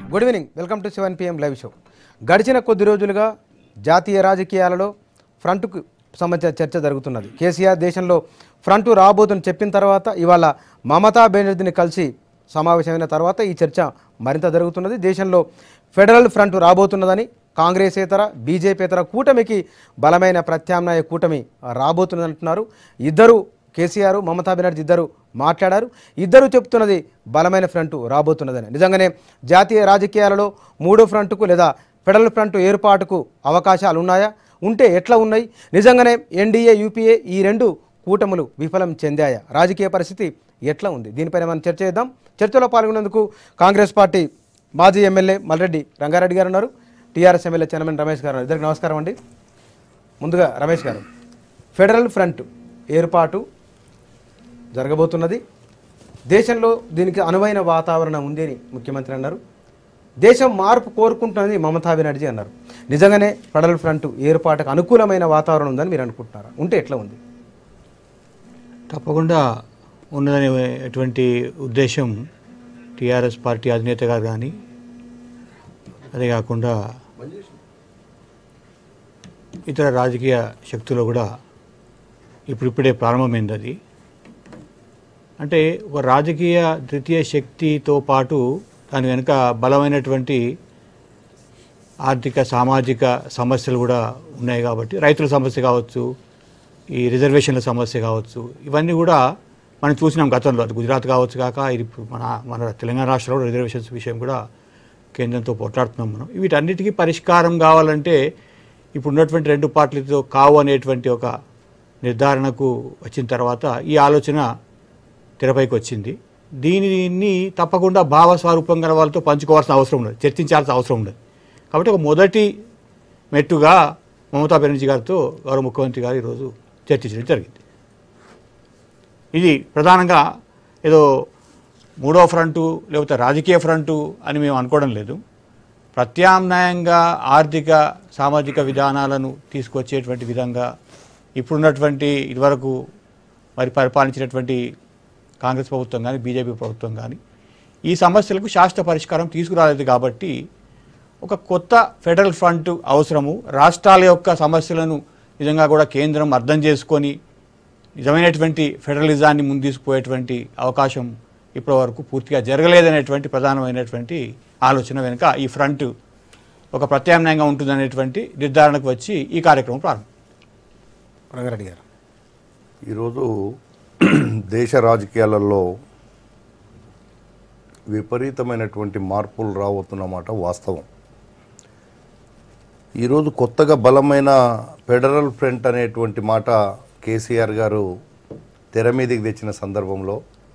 Good evening welcome to seven PM live show గడిచిన కొద్ది రోజులుగా జాతీయ రాజకీయాలలో ఫ్రంట్కు సంబంధించిన చర్చ జరుగుతున్నది కేసీఆర్ దేశంలో ఫ్రంట్ రాబోతుందని చెప్పిన తర్వాత ఇవాళ మమతా బెనర్జీని కలిసి సమావేశమైన తర్వాత ఈ చర్చ మరింత జరుగుతున్నది దేశంలో ఫెడరల్ ఫ్రంట్ రాబోతున్నదని కాంగ్రెసేతర బీజేపీతర కూటమికి బలమైన ప్రత్యామ్నాయ కూటమి రాబోతున్నది అంటున్నారు ఇద్దరు కేసీఆర్ మమతా బెనర్జీ ఇద్దరు మాట్లాడారు ఇద్దరు చెప్తున్నది బలమైన ఫ్రంట్ రాబోతున్నదని నిజంగానే జాతీయ రాజకీయాలలో మూడో ఫ్రంట్కు లేదా ఫెడరల్ ఫ్రంట్ ఏర్పాటుకు అవకాశాలు ఉన్నాయా ఉంటే ఎట్లా ఉన్నాయి నిజంగానే ఎన్డీఏ యూపీఏ ఈ రెండు కూటములు విఫలం చెందాయా రాజకీయ పరిస్థితి ఎట్లా ఉంది దీనిపైన మనం చర్చ చేద్దాం చర్చలో పాల్గొనేందుకు కాంగ్రెస్ పార్టీ మాజీ ఎమ్మెల్యే మల్రెడ్డి రంగారెడ్డి గారు ఉన్నారు టీఆర్ఎస్ ఎమ్మెల్యే చనమన్ రమేష్ గారు ఉన్నారు. ఇద్దరికి నమస్కారం అండి ముందుగా రమేష్ గారు ఫెడరల్ ఫ్రంట్ ఏర్పాటు జరగబోతున్నది దేశంలో దీనికి అనువైన వాతావరణం ఉంది అని ముఖ్యమంత్రి అన్నారు దేశం మార్పు కోరుకుంటున్నది మమతా బెనర్జీ అన్నారు నిజంగానే ఫెడరల్ ఫ్రంట్ ఏర్పాటుకు అనుకూలమైన వాతావరణం ఉందని మీరు అనుకుంటున్నారా ఉంటే ఎట్లా ఉంది తప్పకుండా ఉన్నదనేటువంటి ఉద్దేశం టీఆర్ఎస్ పార్టీ అధినేత గారు కానీ అదే కాకుండా ఇతర రాజకీయ శక్తులు కూడా ఇప్పుడిప్పుడే ప్రారంభమైంది అది అంటే ఒక రాజకీయ ద్వితీయ శక్తితో పాటు దాని వెనుక బలమైనటువంటి ఆర్థిక సామాజిక సమస్యలు కూడా ఉన్నాయి కాబట్టి రైతుల సమస్య కావచ్చు ఈ రిజర్వేషన్ల సమస్య కావచ్చు ఇవన్నీ కూడా మనం చూసినాం గతంలో అది గుజరాత్ కావచ్చు కాక ఇది ఇప్పుడు మన మన తెలంగాణ రాష్ట్రంలో రిజర్వేషన్స్ విషయం కూడా కేంద్రంతో పోట్లాడుతున్నాం మనం వీటన్నిటికీ పరిష్కారం కావాలంటే ఇప్పుడు ఉన్నటువంటి రెండు పార్టీలతో కావు అనేటువంటి ఒక నిర్ధారణకు వచ్చిన తర్వాత ఈ ఆలోచన తెరపైకి వచ్చింది దీనిని తప్పకుండా భావస్వరూపం గల వాళ్ళతో పంచుకోవాల్సిన అవసరం ఉండదు చర్చించాల్సిన అవసరం ఉండదు కాబట్టి ఒక మొదటి మెట్టుగా మమతా బెనర్జీ గారితో గౌరవ ముఖ్యమంత్రి గారు ఈరోజు చర్చించడం జరిగింది ఇది ప్రధానంగా ఏదో మూడో ఫ్రంటు లేకపోతే రాజకీయ ఫ్రంటు అని మేము అనుకోవడం లేదు ప్రత్యామ్నాయంగా ఆర్థిక సామాజిక విధానాలను తీసుకొచ్చేటువంటి విధంగా ఇప్పుడున్నటువంటి ఇదివరకు మరి పరిపాలించినటువంటి కాంగ్రెస్ ప్రభుత్వం కానీ బీజేపీ ప్రభుత్వం కానీ ఈ సమస్యలకు శాశ్వత పరిష్కారం తీసుకురాలేదు కాబట్టి ఒక కొత్త ఫెడరల్ ఫ్రంట్ అవసరము రాష్ట్రాల యొక్క సమస్యలను నిజంగా కూడా కేంద్రం అర్థం చేసుకొని నిజమైనటువంటి ఫెడరలిజాన్ని ముందు తీసుకుపోయేటువంటి అవకాశం ఇప్పటి వరకు పూర్తిగా జరగలేదనేటువంటి ప్రధానమైనటువంటి ఆలోచన వెనుక ఈ ఫ్రంట్ ఒక ప్రత్యామ్నాయంగా ఉంటుందనేటువంటి నిర్ధారణకు వచ్చి ఈ కార్యక్రమం ప్రారంభం రంగారెడ్డి గారు ఈరోజు దేశ రాజకీయాలలో విపరీతమైనటువంటి మార్పులు రాబోతున్నమాట వాస్తవం ఈరోజు కొత్తగా బలమైన ఫెడరల్ ఫ్రంట్ అనేటువంటి మాట కేసీఆర్ గారు తెర మీదకి తెచ్చిన సందర్భంలో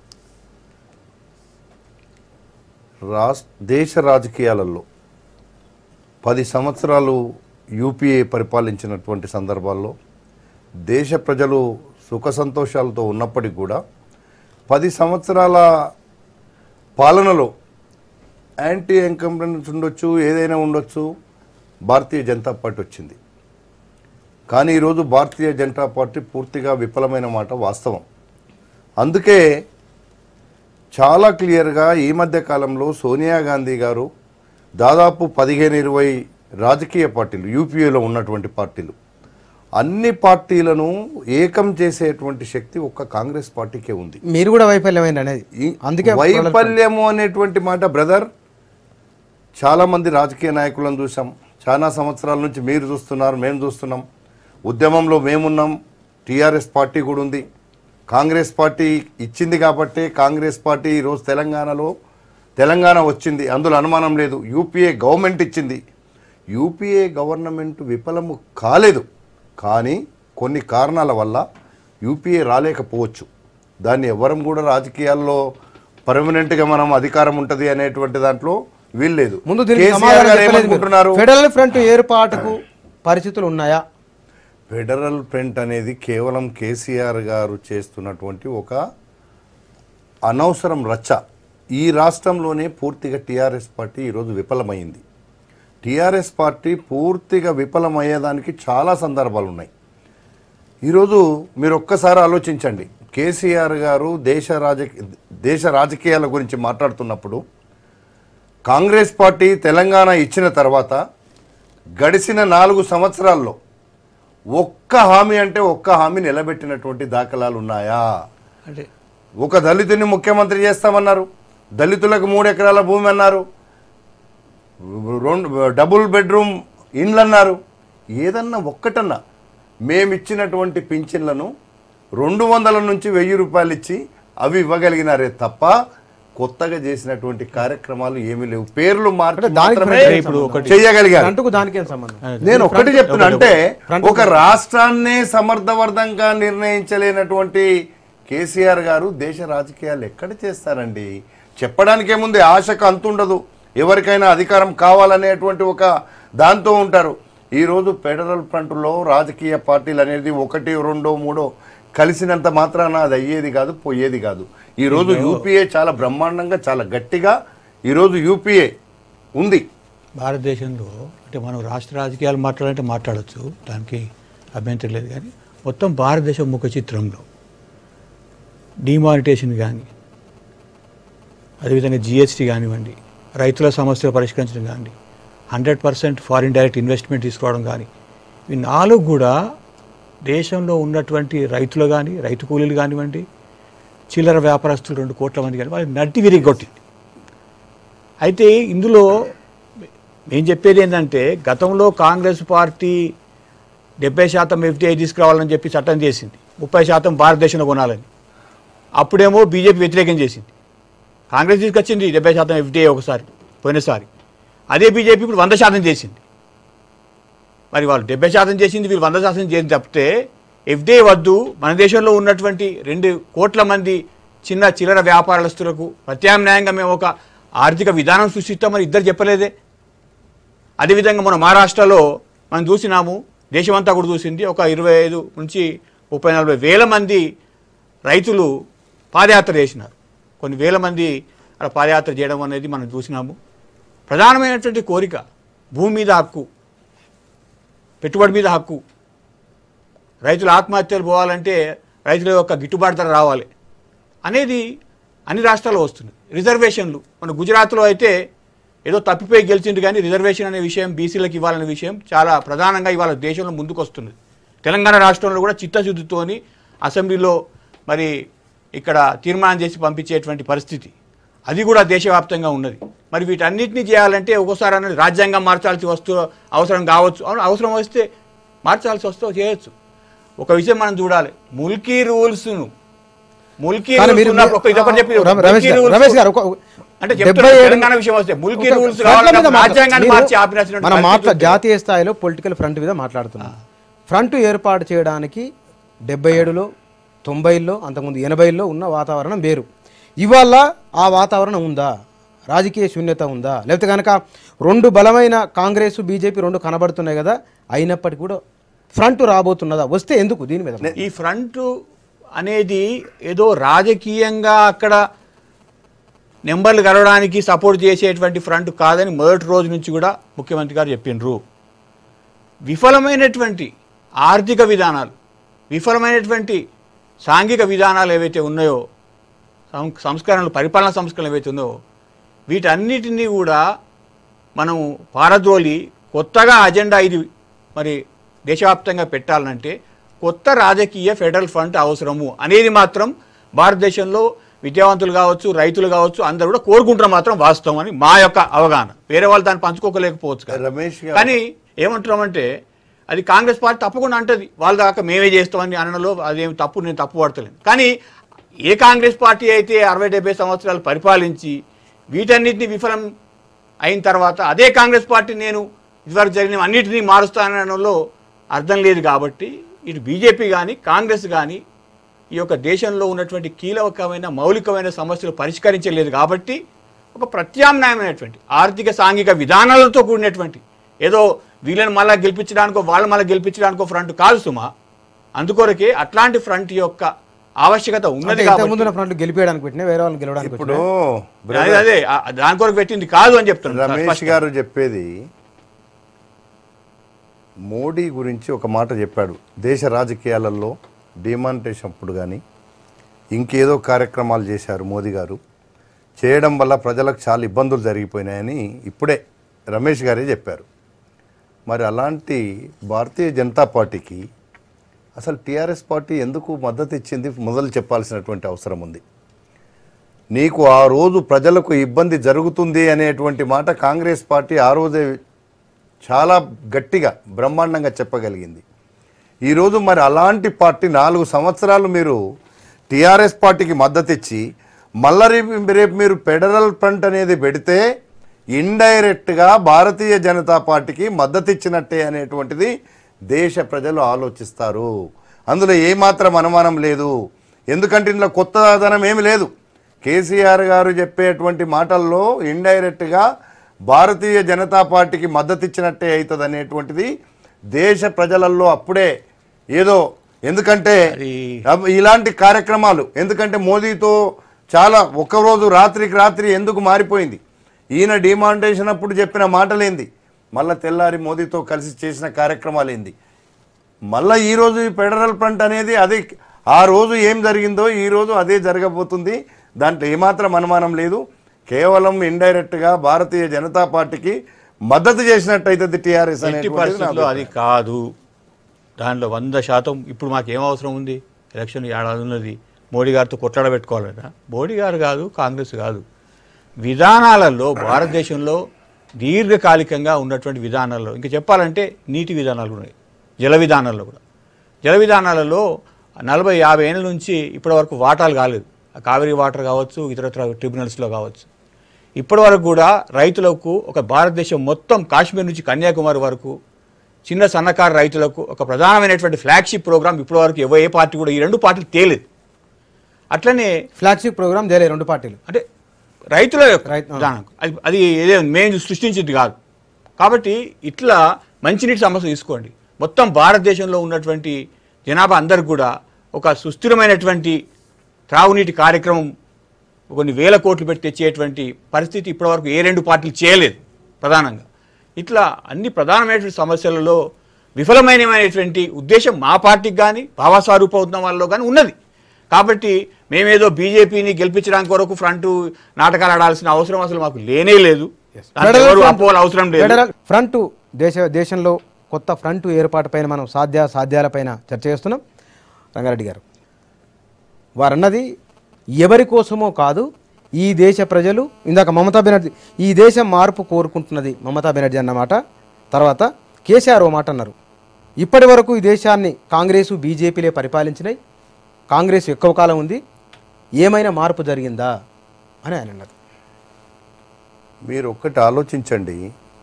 రాస్ దేశ రాజకీయాలలో పది సంవత్సరాలు యూపీఏ పరిపాలించినటువంటి సందర్భాల్లో దేశ ప్రజలు సుఖ సంతోషాలతో ఉన్నప్పటికీ కూడా పది సంవత్సరాల పాలనలో యాంటీ ఎంకంప్లెన్స్ ఉండొచ్చు ఏదైనా ఉండొచ్చు భారతీయ జనతా పార్టీ వచ్చింది కానీ ఈరోజు భారతీయ జనతా పార్టీ పూర్తిగా విఫలమైన మాట వాస్తవం అందుకే చాలా క్లియర్గా ఈ మధ్య కాలంలో సోనియా గాంధీ గారు దాదాపు పదిహేను ఇరవై రాజకీయ పార్టీలు యూపీఏలో ఉన్నటువంటి పార్టీలు అన్ని పార్టీలను ఏకం చేసేటువంటి శక్తి ఒక్క కాంగ్రెస్ పార్టీకే ఉంది మీరు కూడా వైఫల్యమైన అనేది ఈ అందుకే వైఫల్యము అనేటువంటి మాట బ్రదర్ చాలా మంది రాజకీయ నాయకులను చూసాం చాలా సంవత్సరాల నుంచి మీరు చూస్తున్నారు మేము చూస్తున్నాం ఉద్యమంలో మేమున్నాం టీఆర్ఎస్ పార్టీ కూడా ఉంది కాంగ్రెస్ పార్టీ ఇచ్చింది కాబట్టి కాంగ్రెస్ పార్టీ ఈరోజు తెలంగాణలో తెలంగాణ వచ్చింది అందులో అనుమానం లేదు యూపీఏ గవర్నమెంట్ ఇచ్చింది యూపీఏ గవర్నమెంట్ విఫలము కాలేదు కానీ కొన్ని కారణాల వల్ల యూపీఏ రాలేకపోవచ్చు దాన్ని ఎవరం కూడా రాజకీయాల్లో పర్మనెంట్గా మనం అధికారం ఉంటుంది అనేటువంటి దాంట్లో వీల్లేదు ముందు దీనికి కేసీఆర్ సమాధానం గారు చెప్పలేదు మీరు. ఏమనుకుంటున్నారు ఫెడరల్ ఫ్రంట్ ఏర్పాటుకు పరిస్థితులు ఉన్నాయా ఫెడరల్ ఫ్రంట్ అనేది కేవలం కేసీఆర్ గారు చేస్తున్నటువంటి ఒక అనవసరం రచ్చ ఈ రాష్ట్రంలోనే పూర్తిగా టీఆర్ఎస్ పార్టీ ఈరోజు విఫలమైంది టీఆర్ఎస్ పార్టీ పూర్తిగా విఫలమయ్యేదానికి చాలా సందర్భాలు ఉన్నాయి ఈరోజు మీరు ఒక్కసారి ఆలోచించండి కేసీఆర్ గారు దేశ రాజకీయ దేశ రాజకీయాల గురించి మాట్లాడుతున్నప్పుడు కాంగ్రెస్ పార్టీ తెలంగాణ ఇచ్చిన తర్వాత గడిచిన నాలుగు సంవత్సరాల్లో ఒక్క హామీ అంటే ఒక్క హామీ నిలబెట్టినటువంటి దాఖలాలు ఉన్నాయా అంటే ఒక దళితుని ముఖ్యమంత్రి చేస్తామన్నారు దళితులకు మూడు ఎకరాల భూమి అన్నారు రెండు డబుల్ బెడ్రూమ్ ఇండ్లు అన్నారు ఏదన్నా ఒక్కటన్నా మేమిచ్చినటువంటి పింఛన్లను రెండు వందల నుంచి వెయ్యి రూపాయలు ఇచ్చి అవి ఇవ్వగలిగినారే తప్ప కొత్తగా చేసినటువంటి కార్యక్రమాలు ఏమీ లేవు పేర్లు మార్చి అంటే దానికి మాత్రమే ఫ్రంట్ ఇప్పుడు ఒకటి చేయగలిగారు ఫ్రంట్కు దానికి ఏం సంబంధం నేను ఒక్కటి చెప్తున్నా అంటే ఒక రాష్ట్రాన్నే సమర్థవర్ధంగా నిర్ణయించలేనటువంటి కేసీఆర్ గారు దేశ రాజకీయాలు ఎక్కడ చేస్తారండి చెప్పడానికి ఏముంది ఆశకు అంతుండదు ఎవరికైనా అధికారం కావాలనేటువంటి ఒక దాంతో ఉంటారు ఈరోజు ఫెడరల్ ఫ్రంట్లో రాజకీయ పార్టీలు అనేది ఒకటి రెండో మూడో కలిసినంత మాత్రాన అది అయ్యేది కాదు పోయేది కాదు ఈరోజు యూపీఏ చాలా బ్రహ్మాండంగా చాలా గట్టిగా ఈరోజు యూపీఏ ఉంది భారతదేశంలో అంటే మనం రాష్ట్ర రాజకీయాలు మాట్లాడాలంటే మాట్లాడొచ్చు దానికి అభ్యంతరం లేదు కానీ మొత్తం భారతదేశం ముఖ చిత్రంలో డిమానిటేషన్ కానీ అదేవిధంగా జిఎస్టీ కానివ్వండి రైతుల సమస్యలు పరిష్కరించడం కానీ hundred percent foreign direct investment తీసుకోవడం కానీ ఇవి నాలుగు కూడా దేశంలో ఉన్నటువంటి రైతులు కానీ రైతు కూలీలు కానివ్వండి చిల్లర వ్యాపారస్తులు రెండు కోట్ల మంది కానీ వాళ్ళు నడ్డి విరిగొట్టింది అయితే ఇందులో నేను చెప్పేది ఏంటంటే గతంలో కాంగ్రెస్ పార్టీ డెబ్బై శాతం ఎఫ్టీఐ తీసుకురావాలని చెప్పి చట్టం చేసింది ముప్పై శాతం భారతదేశంలో కొనాలని అప్పుడేమో బీజేపీ వ్యతిరేకం చేసింది కాంగ్రెస్ తీసుకొచ్చింది డెబ్బై శాతం ఎఫ్టీఐ ఒకసారి పోయినసారి అదే బీజేపీ ఇప్పుడు వంద శాతం చేసింది మరి వాళ్ళు డెబ్బై శాతం చేసింది వీళ్ళు వంద శాతం చేసి తప్పితే ఎఫ్డీఐ వద్దు మన దేశంలో ఉన్నటువంటి రెండు కోట్ల మంది చిన్న చిల్లర వ్యాపారస్తులకు ప్రత్యామ్నాయంగా మేము ఒక ఆర్థిక విధానం సృష్టిస్తామని ఇద్దరు చెప్పలేదే అదేవిధంగా మన మహారాష్ట్రలో మనం చూసినాము దేశమంతా కూడా చూసింది ఒక ఇరవై ఐదు నుంచి ముప్పై నలభై వేల మంది రైతులు పాదయాత్ర చేసినారు కొన్ని వేల మంది అక్కడ పాదయాత్ర చేయడం అనేది మనం చూసినాము ప్రధానమైనటువంటి కోరిక భూమి మీద హక్కు పెట్టుబడి మీద హక్కు రైతుల ఆత్మహత్యలు పోవాలంటే రైతుల యొక్క గిట్టుబాటు ధర రావాలి అనేది అన్ని రాష్ట్రాల్లో వస్తుంది రిజర్వేషన్లు మన గుజరాత్లో అయితే ఏదో తప్పిపోయి గెలిచింది కానీ రిజర్వేషన్ అనే విషయం బీసీలకు ఇవ్వాలనే విషయం చాలా ప్రధానంగా ఇవాళ దేశంలో ముందుకు వస్తుంది తెలంగాణ రాష్ట్రంలో కూడా చిత్తశుద్ధితోని అసెంబ్లీలో మరి ఇక్కడ తీర్మానం చేసి పంపించేటువంటి పరిస్థితి అది కూడా దేశవ్యాప్తంగా ఉన్నది మరి వీటన్నిటిని చేయాలంటే ఒక్కోసారి అనేది రాజ్యాంగం మార్చాల్సి వస్తూ అవసరం కావచ్చు అవును అవసరం వస్తే మార్చాల్సి వస్తే చేయొచ్చు ఒక విషయం మనం చూడాలి ముల్కీ రూల్స్ను ముల్కీ కానీ రూల్స్ మీరు ఉన్నప్పుడు ఒక ఇదొకటి చెప్పి రమ- రమేష్ ముల్కీ గారు రూల్స్ రమేష్ గారు ఒక అంటే డెబ్బై చెప్తున్నా ఏడు- తెలంగాణ విషయం వస్తే ముల్కీ ఒక రూల్స్ ఫ్రంట్ల మీద రావాలంటే మాట్లా- రాజ్యాంగాన్ని మీరు- మార్చి ఆపినటువంటి మనం పరిస్థితి మాట్లా ఉంది. జాతీయ స్థాయిలో పొలిటికల్ ఫ్రంట్ మీద మాట్లాడుతున్నాం ఫ్రంట్ ఏర్పాటు చేయడానికి డెబ్బై ఏడులో తొంభైలో అంతకుముందు ఎనభైలో ఉన్న వాతావరణం వేరు ఇవాళ ఆ వాతావరణం ఉందా రాజకీయ శూన్యత ఉందా లేకపోతే కనుక రెండు బలమైన కాంగ్రెస్ బీజేపీ రెండు కనబడుతున్నాయి కదా అయినప్పటికీ కూడా ఫ్రంట్ రాబోతున్నదా వస్తే ఎందుకు దీని మీద ఈ ఫ్రంట్ అనేది ఏదో రాజకీయంగా అక్కడ నెంబర్లు గడవడానికి సపోర్ట్ చేసేటువంటి ఫ్రంట్ కాదని మొదటి రోజు నుంచి కూడా ముఖ్యమంత్రి గారు చెప్పిండ్రు విఫలమైనటువంటి ఆర్థిక విధానాలు విఫలమైనటువంటి సాంఘిక విధానాలు ఏవైతే ఉన్నాయో సం- సంస్కరణలు పరిపాలనా సంస్కరణలు ఏవైతే ఉన్నాయో వీటన్నిటినీ కూడా మనం పారద్రోలి కొత్తగా అజెండా ఇది మరి దేశవ్యాప్తంగా పెట్టాలంటే కొత్త రాజకీయ ఫెడరల్ ఫ్రంట్ అవసరము అనేది మాత్రం భారతదేశంలో విద్యావంతులు కావచ్చు రైతులు కావచ్చు అందరూ కూడా కోరుకుంటారు మాత్రం వాస్తవం అని మా యొక్క అవగాహన వేరే వాళ్ళు దాన్ని పంచుకోకలేకపోవచ్చు కదా. రమేష్ గారు కానీ ఏమంటున్నామంటే అది కాంగ్రెస్ పార్టీ తప్పకుండా అంటది వాళ్ళ దాకా మేమే చేస్తామని అనడంలో అదేం తప్పు నేను తప్పు పడతలేను కానీ ఏ కాంగ్రెస్ పార్టీ అయితే అరవై డెబ్బై సంవత్సరాలు పరిపాలించి వీటన్నిటిని విఫలం అయిన తర్వాత అదే కాంగ్రెస్ పార్టీ నేను ఇదివరకు జరిగిన అన్నిటినీ మారుస్తానడంలో అర్థం లేదు కాబట్టి ఇటు బీజేపీ కానీ కాంగ్రెస్ కానీ ఈ యొక్క దేశంలో ఉన్నటువంటి కీలకమైన మౌలికమైన సమస్యలు పరిష్కరించలేదు కాబట్టి ఒక ప్రత్యామ్నాయమైనటువంటి ఆర్థిక సాంఘిక విధానాలతో కూడినటువంటి ఏదో వీళ్ళని మళ్ళీ గెలిపించడానికో వాళ్ళు మళ్ళీ గెలిపించడానికో ఫ్రంట్ కాదు సుమా అందుకొరకే అట్లాంటి ఫ్రంట్ యొక్క ఆవశ్యకత అంటే ఉన్నది ఇంతకు కాబట్టి ముందున్న ఫ్రంట్ గెలిపేయడానికి పెట్టినా వేరే వాళ్ళని గెలవడానికి ఇప్పుడు పెట్టినా అదే అదే ఆ- దాని కొరకు పెట్టింది కాదు అని చెప్తున్నాను రమేష్ స్పష్టంగా. గారు చెప్పేది మోడీ గురించి ఒక మాట చెప్పాడు దేశ రాజకీయాలలో డిమానిటేషన్ అప్పుడు కానీ ఇంకేదో కార్యక్రమాలు చేశారు మోదీ గారు చేయడం వల్ల ప్రజలకు చాలా ఇబ్బందులు జరిగిపోయినాయని ఇప్పుడే రమేష్ గారే చెప్పారు మరి అలాంటి భారతీయ జనతా పార్టీకి అసలు టీఆర్ఎస్ పార్టీ ఎందుకు మద్దతు ఇచ్చింది మొదలు చెప్పాల్సినటువంటి అవసరం ఉంది నీకు ఆ రోజు ప్రజలకు ఇబ్బంది జరుగుతుంది అనేటువంటి మాట కాంగ్రెస్ పార్టీ ఆ రోజే చాలా గట్టిగా బ్రహ్మాండంగా చెప్పగలిగింది ఈరోజు మరి అలాంటి పార్టీ నాలుగు సంవత్సరాలు మీరు టీఆర్ఎస్ పార్టీకి మద్దతు ఇచ్చి మళ్ళా రేపు రేపు మీరు ఫెడరల్ ఫ్రంట్ అనేది పెడితే ఇండైరెక్ట్గా భారతీయ జనతా పార్టీకి మద్దతు ఇచ్చినట్టే అనేటువంటిది దేశ ప్రజలు ఆలోచిస్తారు అందులో ఏమాత్రం అనుమానం లేదు ఎందుకంటే ఇందులో కొత్తదనం ఏమి లేదు కేసీఆర్ గారు చెప్పేటువంటి మాటల్లో ఇండైరెక్ట్గా భారతీయ జనతా పార్టీకి మద్దతు ఇచ్చినట్టే అవుతుంది అనేటువంటిది దేశ ప్రజలలో అప్పుడే ఏదో ఎందుకంటే అది- అబ్- ఇలాంటి కార్యక్రమాలు ఎందుకంటే మోదీతో చాలా ఒక్కరోజు రాత్రికి రాత్రి ఎందుకు మారిపోయింది ఈయన డిమాండేషన్ అప్పుడు చెప్పిన మాటలేంది మళ్ళా తెల్లారి మోదీతో కలిసి చేసిన కార్యక్రమాలు ఏంది మళ్ళా ఈరోజు ఈ ఫెడరల్ ఫ్రంట్ అనేది అది ఆ రోజు ఏం జరిగిందో ఈ రోజు అదే జరగబోతుంది దాంట్లో ఏమాత్రం అనుమానం లేదు కేవలం ఇండైరెక్ట్గా భారతీయ జనతా పార్టీకి మద్దతు చేసినట్టయితే టీఆర్ఎస్ ఎట్టి అనేటువంటిది నా పరిస్థితుల్లో అది అభిప్రాయం. కాదు దాంట్లో వంద శాతం ఇప్పుడు మాకు ఏం అవసరం ఉంది ఎలక్షన్ ఏడాది ఉన్నది మోడీ గారితో కొట్లాడ పెట్టుకోవాలట మోడీ గారు కాదు కాంగ్రెస్ కాదు విధానాలలో భారతదేశంలో దీర్ఘకాలికంగా ఉన్నటువంటి విధానాల్లో ఇంకా చెప్పాలంటే నీటి విధానాలు ఉన్నాయి జల విధానాల్లో కూడా జల విధానాలలో నలభై యాభై ఏళ్ళ నుంచి ఇప్పటి వరకు వాటాలు కాలేదు ఆ కావేరీ వాటర్ కావచ్చు ఇతరత్ర ట్రిబ్యునల్స్లో కావచ్చు ఇప్పటి వరకు కూడా రైతులకు ఒక భారతదేశం మొత్తం కాశ్మీర్ నుంచి కన్యాకుమారి వరకు చిన్న సన్నకారు రైతులకు ఒక ప్రధానమైనటువంటి ఫ్లాగ్షిప్ ప్రోగ్రామ్ ఇప్పటి వరకు ఎవ- ఏ పార్టీ కూడా ఈ రెండు పార్టీలు తేలేదు అట్లనే ఫ్లాగ్షిప్ ప్రోగ్రామ్ చేయలేదు రెండు పార్టీలు అంటే రైతుల యొక్క రైతు- విధానం అది అది ఏదే మేము సృష్టించింది కాదు కాబట్టి ఇట్లా మంచినీటి సమస్య తీసుకోండి మొత్తం భారతదేశంలో ఉన్నటువంటి జనాభా అందరికి కూడా ఒక సుస్థిరమైనటువంటి త్రాగునీటి కార్యక్రమం కొన్ని వేల కోట్లు పెట్టి తెచ్చేటువంటి పరిస్థితి ఇప్పటివరకు ఏ రెండు పార్టీలు చేయలేదు ప్రధానంగా ఇట్లా అన్ని ప్రధానమైనటువంటి సమస్యలలో విఫలమైనటువంటి ఉద్దేశం మా పార్టీకి కానీ భావస్వరూప వాళ్ళలో కానీ ఉన్నది కాబట్టి మేమేదో బీజేపీని గెలిపించడానికి కొరకు ఫ్రంట్ నాటకాలు ఆడాల్సిన అవసరం అసలు మాకు లేనే లేదు దాంట్లో ఫెడరల్ ఎవరు ఫ్రంట్- అపోహలు అవసరం లేదు ఫెడరల్ ఫ్రంట్ దేశ దేశంలో కొత్త ఫ్రంట్ ఏర్పాటుపైన మనం సాధ్య సాధ్యాలపైన చర్చ చేస్తున్నాం రంగారెడ్డి గారు వారన్నది ఎవరి కోసమో కాదు ఈ దేశ ప్రజలు ఇందాక మమతా బెనర్జీ ఈ దేశం మార్పు కోరుకుంటున్నది మమతా బెనర్జీ అన్నమాట తర్వాత కేసీఆర్ ఓ మాట అన్నారు ఇప్పటి వరకు ఈ దేశాన్ని కాంగ్రెసు బీజేపీలే పరిపాలించినాయి కాంగ్రెస్ ఎక్కువ కాలం ఉంది ఏమైనా మార్పు జరిగిందా అని ఆయన అన్నది మీరు ఒక్కటి ఆలోచించండి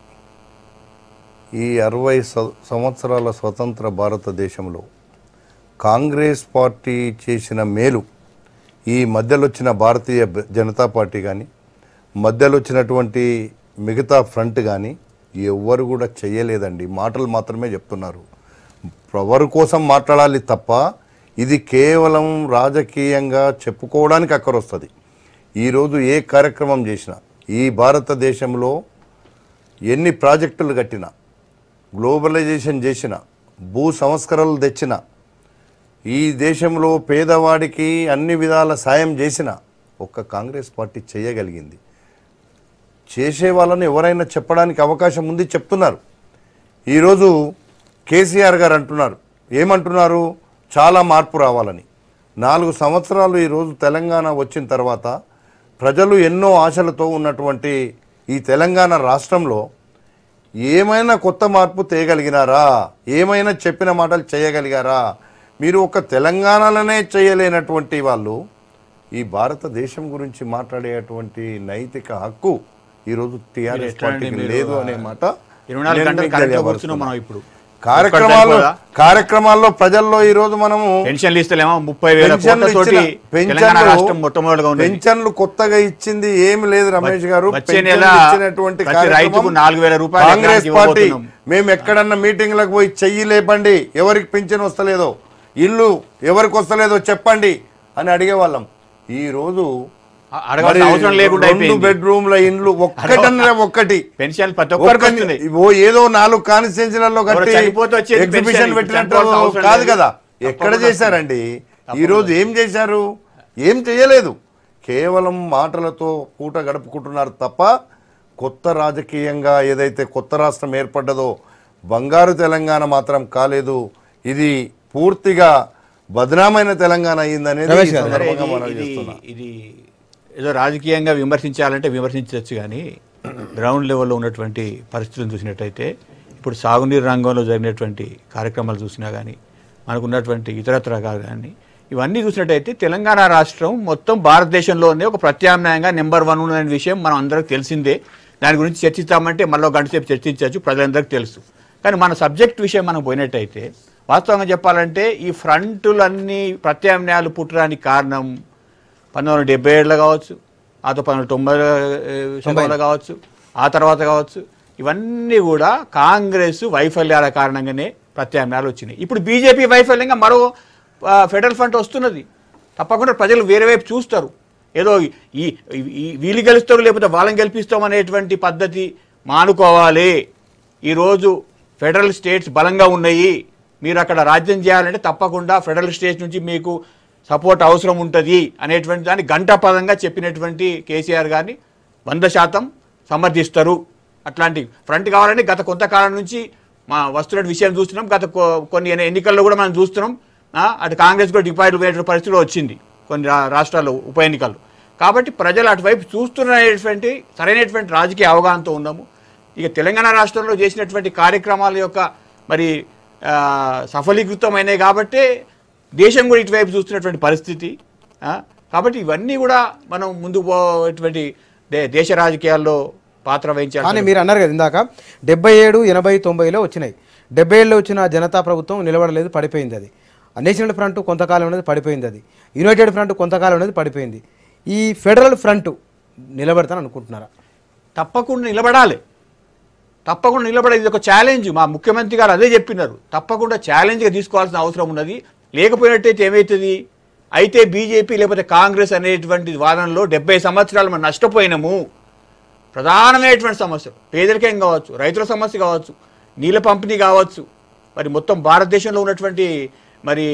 ఈ అరవై స- సంవత్సరాల స్వతంత్ర భారతదేశంలో కాంగ్రెస్ పార్టీ చేసిన మేలు ఈ మధ్యలో వచ్చిన భారతీయ బ- జనతా పార్టీ కానీ మధ్యలో వచ్చినటువంటి మిగతా ఫ్రంట్ కానీ ఎవ్వరు కూడా చెయ్యలేదండి మాటలు మాత్రమే చెప్తున్నారు ఎవరి కోసం మాట్లాడాలి తప్ప ఇది కేవలం రాజకీయంగా చెప్పుకోవడానికి అక్కరొస్తుంది ఈరోజు ఏ కార్యక్రమం చేసినా ఈ భారతదేశంలో ఎన్ని ప్రాజెక్టులు కట్టినా గ్లోబలైజేషన్ చేసిన భూ సంస్కరణలు తెచ్చిన ఈ దేశంలో పేదవాడికి అన్ని విధాల సాయం చేసిన ఒక్క కాంగ్రెస్ పార్టీ చేయగలిగింది చేసే వాళ్ళని ఎవరైనా చెప్పడానికి అవకాశం ఉంది చెప్తున్నారు ఈరోజు కేసీఆర్ గారు అంటున్నారు ఏమంటున్నారు చాలా మార్పు రావాలని నాలుగు సంవత్సరాలు ఈరోజు తెలంగాణ వచ్చిన తర్వాత ప్రజలు ఎన్నో ఆశలతో ఉన్నటువంటి ఈ తెలంగాణ రాష్ట్రంలో ఏమైనా కొత్త మార్పు తేయగలిగినారా ఏమైనా చెప్పిన మాటలు చేయగలిగారా మీరు ఒక తెలంగాణలోనే చేయలేనటువంటి వాళ్ళు ఈ భారతదేశం గురించి మాట్లాడేటువంటి నైతిక హక్కు ఈరోజు టీఆర్ఎస్ ఎట్లా అండి పార్టీకి మీరు లేదు అనే మాట ఇరవై నాలుగు నేను గంటలు మీకు కరెక్ట్గా తెలియపరుస్తున్నా. కూర్చున్నాం మనం ఇప్పుడు కార్యక్రమాల్లో ఒక్కటి సరిపోదా? కార్యక్రమాల్లో ప్రజల్లో ఈ రోజు మనము పెన్షన్లు ఇస్తలేమో ముప్పై వేల పెన్షన్లు కోట్లతోటి ఇచ్చిన- తెలంగాణ పెన్షన్లు- రాష్ట్రం మొట్టమొదటిగా ఉంది పెన్షన్లు కొత్తగా ఇచ్చింది ఏమి లేదు రమేష్ గారు వచ్చే పెన్షన్లు నెల ఇచ్చినటువంటి ప్రతి కార్యక్రమం రైతుకు నాలుగు వేల రూపాయలు కాంగ్రెస్ ఎకరానికి పార్టీ ఇవ్వబోతున్నాం. మేము ఎక్కడన్నా మీటింగ్లకు పోయి చెయ్యి లేపండి ఎవరికి పింఛన్ వస్తలేదో ఇల్లు ఎవరికి వస్తలేదో చెప్పండి అని అడిగేవాళ్ళం ఈ రోజు అ- అడగాల్సిన అవసరం లేకుండా రెండు అయిపోయింది బెడ్రూమ్ల ఇండ్లు ఒక్కటన్నా ఒక్కటి పెన్షన్ ప్రతి ఒక్కరికి ఒక్కటి- వస్తున్నాయి ఓ ఏదో నాలుగు కాన్స్టిట్యూన్సీలలో కట్టి ఎవరో చనిపోతే వచ్చేది ఎగ్జిబిషన్ పెన్షన్. పెట్టినట్టు చనిపోవాల్సిన అవసరం కాదు లేదు. కదా తప్పకుండా ఎక్కడ చేశారండి ఈ రోజు ఏం చేశారు ఏం చేయలేదు కేవలం మాటలతో పూట గడుపుకుంటున్నారు తప్ప కొత్త రాజకీయంగా ఏదైతే కొత్త రాష్ట్రం ఏర్పడ్డదో బంగారు తెలంగాణ మాత్రం కాలేదు ఇది పూర్తిగా బదనామైన తెలంగాణ అయ్యిందనేది ఈ రమేష్ గారు. సరే, సందర్భంగా ఇది- మనం ఇది చేస్తున్నాం ఇది ఏదో రాజకీయంగా విమర్శించాలంటే విమర్శించవచ్చు కానీ గ్రౌండ్ లెవెల్లో ఉన్నటువంటి పరిస్థితులను చూసినట్టయితే ఇప్పుడు సాగునీరు రంగంలో జరిగినటువంటి కార్యక్రమాలు చూసినా కానీ మనకు ఉన్నటువంటి ఇతరత్ర కానీ ఇవన్నీ చూసినట్టయితే తెలంగాణ రాష్ట్రం మొత్తం భారతదేశంలోనే ఒక ప్రత్యామ్నాయంగా నెంబర్ వన్ ఉన్న విషయం మనం అందరికి తెలిసిందే దాని గురించి చర్చిస్తామంటే మళ్ళీ ఒక గంట సేపు చర్చించవచ్చు ప్రజలందరికీ తెలుసు కానీ మన సబ్జెక్ట్ విషయం మనం పోయినట్టయితే వాస్తవంగా చెప్పాలంటే ఈ ఫ్రంటులన్నీ ప్రత్యామ్నాయాలు పుట్టడానికి కారణం పంతొమ్మిది వందల డెబ్బై ఏడులో కావచ్చు ఆ తర్వాత పంతొమ్మిది తొంభై శతంలో కావచ్చు ఆ తర్వాత కావచ్చు ఇవన్నీ కూడా కాంగ్రెస్ వైఫల్యాల కారణంగానే ప్రత్యామ్నాయాలు వచ్చినాయి ఇప్పుడు బీజేపీ వైఫల్యంగా మరో ఆ, ఫెడరల్ ఫ్రంట్ వస్తున్నది తప్పకుండా ప్రజలు వేరే వైపు చూస్తారు ఏదో ఈ ఈ- ఈ వీళ్ళు గెలుస్తారు లేకపోతే వాళ్ళని గెలిపిస్తాం అనేటువంటి పద్ధతి మానుకోవాలి ఈరోజు ఫెడరల్ స్టేట్స్ బలంగా ఉన్నాయి మీరు అక్కడ రాజ్యం చేయాలంటే తప్పకుండా ఫెడరల్ స్టేట్స్ నుంచి మీకు సపోర్ట్ అవసరం ఉంటుంది అనేటువంటి దాన్ని గంటాపదంగా చెప్పినటువంటి కేసీఆర్ గారిని వంద శాతం సమర్థిస్తారు అట్లాంటి ఫ్రంట్ కావాలని గత కొంతకాలం నుంచి మా వస్తున్న విషయం చూస్తున్నాం గత కొ- కొన్ని ఎన్ని- ఎన్నికల్లో కూడా మనం చూస్తున్నాం ఆ, అటు కాంగ్రెస్ కూడా డిపాజిట్ పోయేటువంటి పరిస్థితిలో వచ్చింది కొన్ని రా- రాష్ట్రాల్లో ఉప ఎన్నికలు కాబట్టి ప్రజలు అటువైపు చూస్తున్నటువంటి సరైనటువంటి రాజకీయ అవగాహనతో ఉన్నాము ఇక తెలంగాణ రాష్ట్రంలో చేసినటువంటి కార్యక్రమాల యొక్క మరి ఆ, సఫలీకృతమైనవి కాబట్టే దేశం కూడా ఇటువైపు చూస్తున్నటువంటి పరిస్థితి ఆ, కాబట్టి ఇవన్నీ కూడా మనం ముందుకు పోయేటువంటి దే- దేశ రాజకీయాల్లో పాత్ర కానీ వహించాలి మీరు అన్నారు కదా ఇందాక డెబ్బై ఏడు ఎనభై తొంభైలో వచ్చినాయి డెబ్బై ఏడులో వచ్చిన జనతా ప్రభుత్వం నిలబడలేదు పడిపోయింది అది ఆ నేషనల్ ఫ్రంట్ కొంతకాలం అనేది పడిపోయింది అది యునైటెడ్ ఫ్రంట్ కొంతకాలం అనేది పడిపోయింది ఈ ఫెడరల్ ఫ్రంట్ నిలబడతాను అనుకుంటున్నారా తప్పకుండా నిలబడాలి తప్పకుండా నిలబడాలి ఇది ఒక ఛాలెంజ్ మా ముఖ్యమంత్రి గారు అదే చెప్పినారు తప్పకుండా ఛాలెంజ్గా తీసుకోవాల్సిన అవసరం ఉన్నది లేకపోయినట్టయితే ఏమవుతుంది అయితే బీజేపీ లేకపోతే కాంగ్రెస్ అనేటువంటి వాదనలో డెబ్బై సంవత్సరాలు మనం నష్టపోయినాము ప్రధానమైనటువంటి సమస్యలు పేదరికం కావచ్చు రైతుల సమస్య కావచ్చు నీళ్ళ పంపిణీ కావచ్చు మరి మొత్తం భారతదేశంలో ఉన్నటువంటి మరి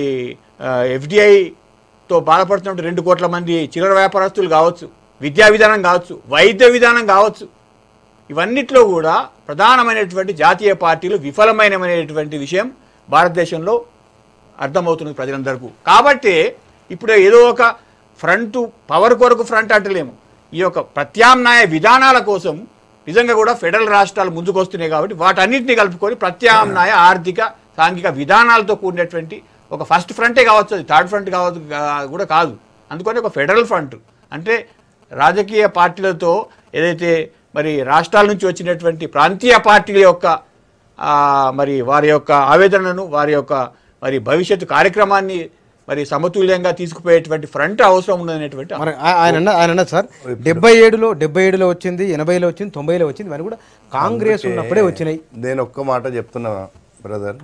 ఎఫ్డిఐతో బాధపడుతున్న రెండు కోట్ల మంది చిల్లర వ్యాపారస్తులు కావచ్చు విద్యా విధానం కావచ్చు వైద్య విధానం కావచ్చు ఇవన్నిట్లో కూడా ప్రధానమైనటువంటి జాతీయ పార్టీలు విఫలమైనటువంటి విషయం భారతదేశంలో అర్థమవుతున్నది ప్రజలందరికీ కాబట్టి ఇప్పుడు ఏదో ఒక ఫ్రంట్ పవర్ కొరకు ఫ్రంట్ అంటలేము ఈ యొక్క ప్రత్యామ్నాయ విధానాల కోసం నిజంగా కూడా ఫెడరల్ రాష్ట్రాలు ముందుకు వస్తున్నాయి కాబట్టి వాటన్నిటిని కలుపుకొని ప్రత్యామ్నాయ ఆర్థిక సాంఘిక విధానాలతో కూడినటువంటి ఒక ఫస్ట్ ఫ్రంటే కావచ్చు అది థర్డ్ ఫ్రంట్ కావచ్చు గా- కూడా కాదు అందుకని ఒక ఫెడరల్ ఫ్రంట్ అంటే రాజకీయ పార్టీలతో ఏదైతే మరి రాష్ట్రాల నుంచి వచ్చినటువంటి ప్రాంతీయ పార్టీల యొక్క ఆ, మరి వారి యొక్క ఆవేదనను వారి యొక్క మరి భవిష్యత్తు కార్యక్రమాన్ని మరి సమతుల్యంగా తీసుకుపోయేటువంటి ఫ్రంట్ అవసరం ఉన్నదనేటువంటి మరి ఆ- ఆయన అన్న ఆయన అన్నది సార్ డెబ్బై ఏడులో డెబ్బై ఏడులో వచ్చింది ఎనభైలో వచ్చింది తొంభైలో వచ్చింది ఇవన్నీ కూడా కాంగ్రెస్ ఉన్నప్పుడే వచ్చినాయి నేను ఒక్క మాట చెప్తున్నా బ్రదర్